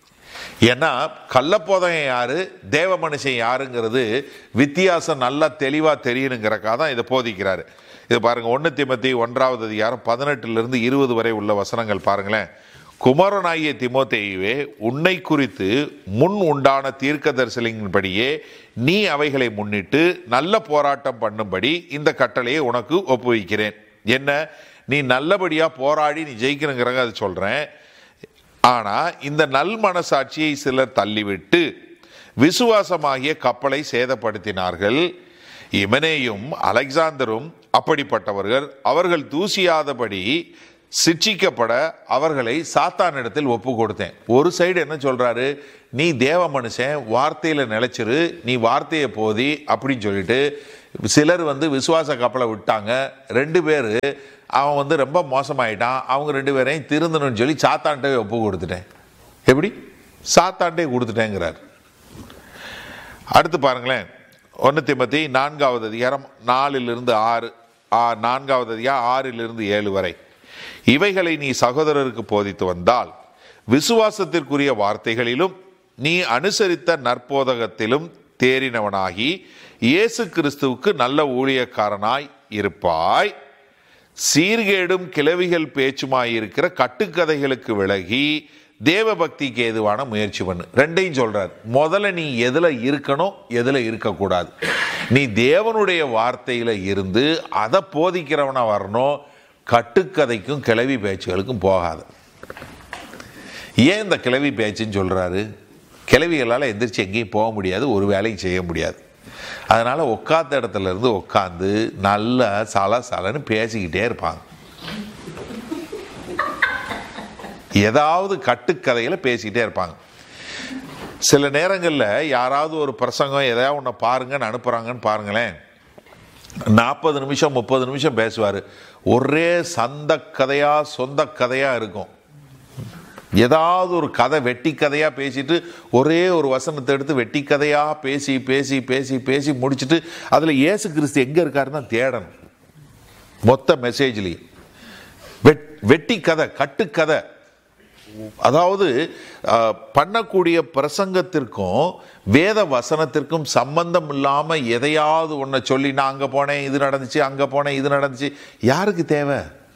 ஏன்னா கள்ளப்போதகம் யாரு தேவ மனுஷன் யாருங்கிறது வித்தியாசம் நல்லா தெளிவா தெரியணுங்கிறக்காக தான் இதை போதிக்கிறாரு இது பாருங்க ஒன்று திமத்தி ஒன்றாவது அதிகாரம் பதினெட்டுல இருந்து இருபது வரை உள்ள வசனங்கள் பாருங்களேன் குமாரனாகிய திமோத்தேயுவே உன்னை குறித்து முன் உண்டான தீர்க்க தரிசனங்களின்படியே நீ அவைகளை முன்னிட்டு நல்ல போராட்டம் பண்ணும்படி இந்த கட்டளையை உனக்கு ஒப்புவிக்கிறேன் என்ன நீ நல்லபடியா போராடி நீ ஜெயிக்கணுங்கிறங்க அது சொல்றேன் ஆனா இந்த நல் மனசாட்சியை சிலர் தள்ளிவிட்டு விசுவாசமாகிய கப்பலை சேதப்படுத்தினார்கள் இமனேயும் அலெக்சாந்தரும் அப்படிப்பட்டவர்கள் அவர்கள் தூசியாதபடி சிட்சிக்கப்பட அவர்களை சாத்தானிடத்தில் ஒப்பு கொடுத்தேன் ஒரு சைடு என்ன சொல்றாரு நீ தேவ மனுஷன் வார்த்தையில நிலைச்சிரு நீ வார்த்தையை போதி அப்படின்னு சொல்லிட்டு சிலர் வந்து விசுவாச கப்பலை விட்டாங்க ரெண்டு பேர் அவன் வந்து ரொம்ப மோசமாயிட்டான் அவங்க ரெண்டு பேரையும் திருந்தணும்னு சொல்லி சாத்தான்ட்டே ஒப்பு கொடுத்துட்டேன் எப்படி சாத்தான்ட்டே கொடுத்துட்டேங்கிறார் அடுத்து பாருங்களேன் ஒன்று திமத்தி நான்காவது அதிகாரம் நாலிலிருந்து ஆறு ஆ, நான்காவது அதிகாரம் ஆறிலிருந்து ஏழு வரை இவைகளை நீ சகோதரருக்கு போதித்து வந்தால் விசுவாசத்திற்குரிய வார்த்தைகளிலும் நீ அனுசரித்த நற்போதகத்திலும் தேறினவனாகி இயேசு கிறிஸ்துவுக்கு நல்ல ஊழியக்காரனாய் இருப்பாய் சீர்கேடும் கிளவிகள் பேச்சுமாயிருக்கிற கட்டுக்கதைகளுக்கு விலகி தேவ பக்திக்கு ஏதுவான முயற்சி பண்ணு ரெண்டையும் சொல்றார் முதல்ல நீ எதுல இருக்கணும் எதுல இருக்கக்கூடாது நீ தேவனுடைய வார்த்தையில இருந்து அதை போதிக்கிறவனா வரணும் கட்டுக்கதைக்கும் கிளவி பேச்சுகளுக்கும் போகாது ஏன் இந்த கிளவி பேச்சுன்னு சொல்றாரு கிளவிகளால் எந்திரிச்சு எங்கேயும் போக முடியாது ஒரு வேலையும் செய்ய முடியாது அதனால உட்காந்த இடத்துல இருந்து உட்காந்து நல்ல சல சலன்னு பேசிக்கிட்டே இருப்பாங்க ஏதாவது கட்டுக்கதையில பேசிக்கிட்டே இருப்பாங்க சில நேரங்களில் யாராவது ஒரு பிரசங்கம் எதையாவது ஒன்று பாருங்கன்னு அனுப்புறாங்கன்னு பாருங்களேன் நாற்பது நிமிஷம் முப்பது நிமிஷம் பேசுவார் ஒரே சந்த கதையா சொந்த கதையா இருக்கும் ஏதாவது ஒரு கதை வெட்டி கதையா பேசிட்டு ஒரே ஒரு வசனத்தை எடுத்து வெட்டி கதையா பேசி பேசி பேசி பேசி முடிச்சிட்டு அதுல இயேசு கிறிஸ்து எங்க இருக்காருன்னு தேடணும் மொத்த மெசேஜ்லயும் வெட் வெட்டி கதை கட்டுக்கதை அதாவது அஹ், பண்ணக்கூடிய பிரசங்கத்திற்கும் வேத வசனத்திற்கும் சம்பந்தம் இல்லாம எதையாவது ஒன்றை சொல்லி நான் அங்க போனேன் இது நடந்துச்சு அங்க போனேன் இது நடந்துச்சு யாருக்கு தேவை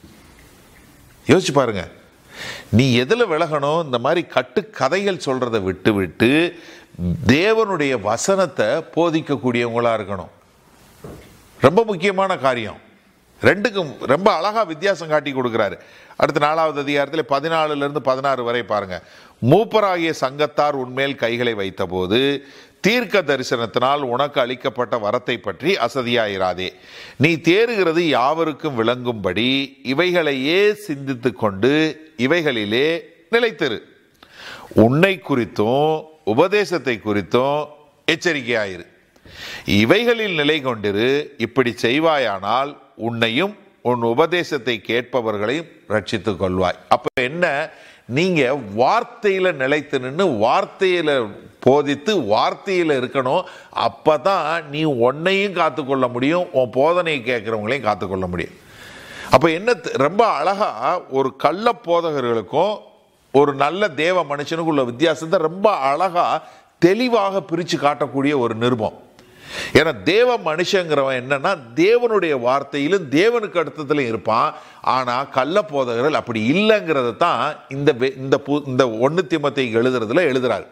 யோசிச்சு பாருங்க நீ எதுல விலகணும் இந்த மாதிரி கட்டுக்கதைகள் சொல்றதை விட்டு விட்டு தேவனுடைய வசனத்தை போதிக்கக்கூடியவங்களா இருக்கணும் ரொம்ப முக்கியமான காரியம் ரெண்டுக்கும் ரொம்ப அழகா வித்தியாசம் காட்டி கொடுக்கிறாரு அடுத்த நாலாவது அதிகாரத்தில் பதினாலுல இருந்து பதினாறு வரை பாருங்க மூப்பராகிய சங்கத்தார் உன்மேல் கைகளை வைத்தபோது தீர்க்க தரிசனத்தினால் உனக்கு அளிக்கப்பட்ட வரத்தை பற்றி அசதியாயிராதே நீ தேறுகிறது யாவருக்கும் விளங்கும்படி இவைகளையே சிந்தித்துக் கொண்டு இவைகளிலே நிலைத்திரு உன்னை குறித்தும் உபதேசத்தை குறித்தும் எச்சரிக்கையாயிரு இவைகளில் நிலை கொண்டிரு இப்படி செய்வாயானால் உன்னையும் உன் உபதேசத்தை கேட்பவர்களையும் ரட்சித்துக் கொள்வாய் அப்ப என்ன நீங்க வார்த்தையில நிலைத்து நின்று வார்த்தையில போதித்து வார்த்தையில இருக்கணும் அப்பதான் நீ உன்னையும் காத்துக்கொள்ள முடியும் உன் போதனையை கேட்கிறவங்களையும் காத்துக்கொள்ள முடியும் அப்ப என்ன த- ரொம்ப அழகா ஒரு கள்ள போதகர்களுக்கும் ஒரு நல்ல தேவ மனுஷனுக்கும் உள்ள வித்தியாசத்தை ரொம்ப அழகா தெளிவாக பிரிச்சு காட்டக்கூடிய ஒரு நிருபம் ஏன்னா தேவ மனுஷங்கிறவன் என்னன்னா தேவனுடைய வார்த்தையிலும் தேவனுக்கு அடுத்ததுலையும் இருப்பான் ஆனா கள்ள போதகர்கள் அப்படி இல்லைங்கிறத தான் இந்த வே- இந்த பு- இந்த ஒன்னு திமத்தை எழுதுறதுல எழுதுறாரு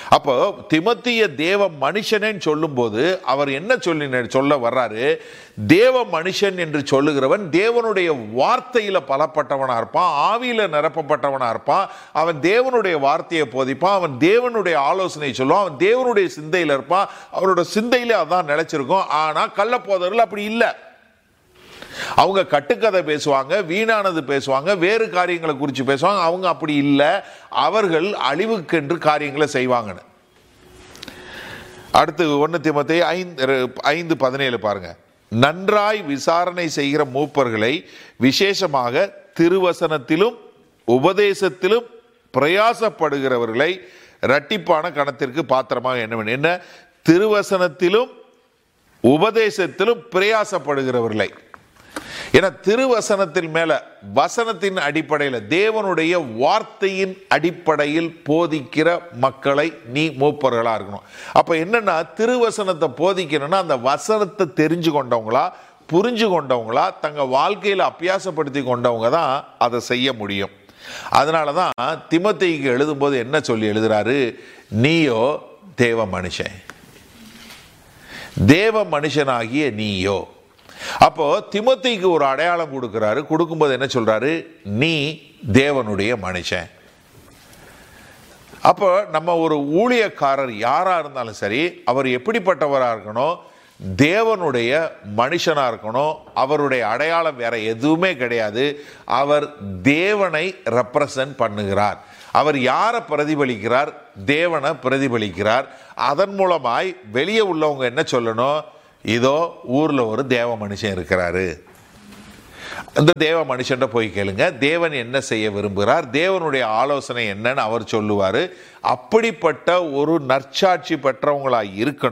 அப்போ திமத்திய தேவ மனுஷனேன்னு சொல்லும்போது அவர் என்ன சொல்லி சொல்ல வர்றாரு தேவ மனுஷன் என்று சொல்லுகிறவன் தேவனுடைய வார்த்தையில பலப்பட்டவனா இருப்பான் ஆவியில நிரப்பப்பட்டவனா இருப்பான் அவன் தேவனுடைய வார்த்தையை போதிப்பான் அவன் தேவனுடைய ஆலோசனை சொல்லுவான் அவன் தேவனுடைய சிந்தையில இருப்பான் அவனோட சிந்தையில அதான் நிலைச்சிருக்கும் ஆனா கள்ளப்போதர்கள் அப்படி இல்லை அவங்க கட்டுக்கதை பேசுவாங்க வீணானது பேசுவாங்க வேறு காரியங்களை குறித்து பேசுவாங்க அவங்க அப்படி இல்லை அவர்கள் அழிவுக்கென்று காரியங்களை செய்வாங்கன்னு அடுத்து ஒன்று திமத்தை ஐந்து ஐந்து பதினேழு பாருங்க நன்றாய் விசாரணை செய்கிற மூப்பர்களை விசேஷமாக திருவசனத்திலும் உபதேசத்திலும் பிரயாசப்படுகிறவர்களை இரட்டிப்பான கணத்திற்கு பாத்திரமாக என்ன என்ன திருவசனத்திலும் உபதேசத்திலும் பிரயாசப்படுகிறவர்களை ஏன்னா திருவசனத்தின் மேல வசனத்தின் அடிப்படையில் தேவனுடைய வார்த்தையின் அடிப்படையில் போதிக்கிற மக்களை நீ மூப்பர்களா இருக்கணும் அப்ப என்னன்னா திருவசனத்தை போதிக்கணும்னா அந்த வசனத்தை தெரிஞ்சு கொண்டவங்களா புரிஞ்சு கொண்டவங்களா தங்க வாழ்க்கையில் அபியாசப்படுத்தி கொண்டவங்க தான் அதை செய்ய முடியும் அதனால தான் திமத்தைக்கு எழுதும்போது என்ன சொல்லி எழுதுறாரு நீயோ தேவ மனுஷன் தேவ மனுஷனாகிய நீயோ அப்போ திமோத்திக்கு ஒரு அடையாளம் கொடுக்கிறாரு கொடுக்கும்போது என்ன சொல்றாரு நீ தேவனுடைய மனுஷன் அப்போ நம்ம ஒரு ஊழியக்காரர் யாரா இருந்தாலும் சரி அவர் எப்படிப்பட்டவராக இருக்கணும் தேவனுடைய மனுஷனா இருக்கணும் அவருடைய அடையாளம் வேற எதுவுமே கிடையாது அவர் தேவனை ரெப்ரசன்ட் பண்ணுகிறார் அவர் யாரை பிரதிபலிக்கிறார் தேவனை பிரதிபலிக்கிறார் அதன் மூலமாய் வெளியே உள்ளவங்க என்ன சொல்லணும் இதோ ஊர்ல ஒரு தேவ மனுஷன் இருக்கிறாரு இந்த தேவ மனுஷன்ட்ட போய் கேளுங்க தேவன் என்ன செய்ய விரும்புகிறார் தேவனுடைய ஆலோசனை என்னன்னு அவர் சொல்லுவார் அப்படிப்பட்ட ஒரு நற்சாட்சி பெற்றவங்களா இருக்கணும்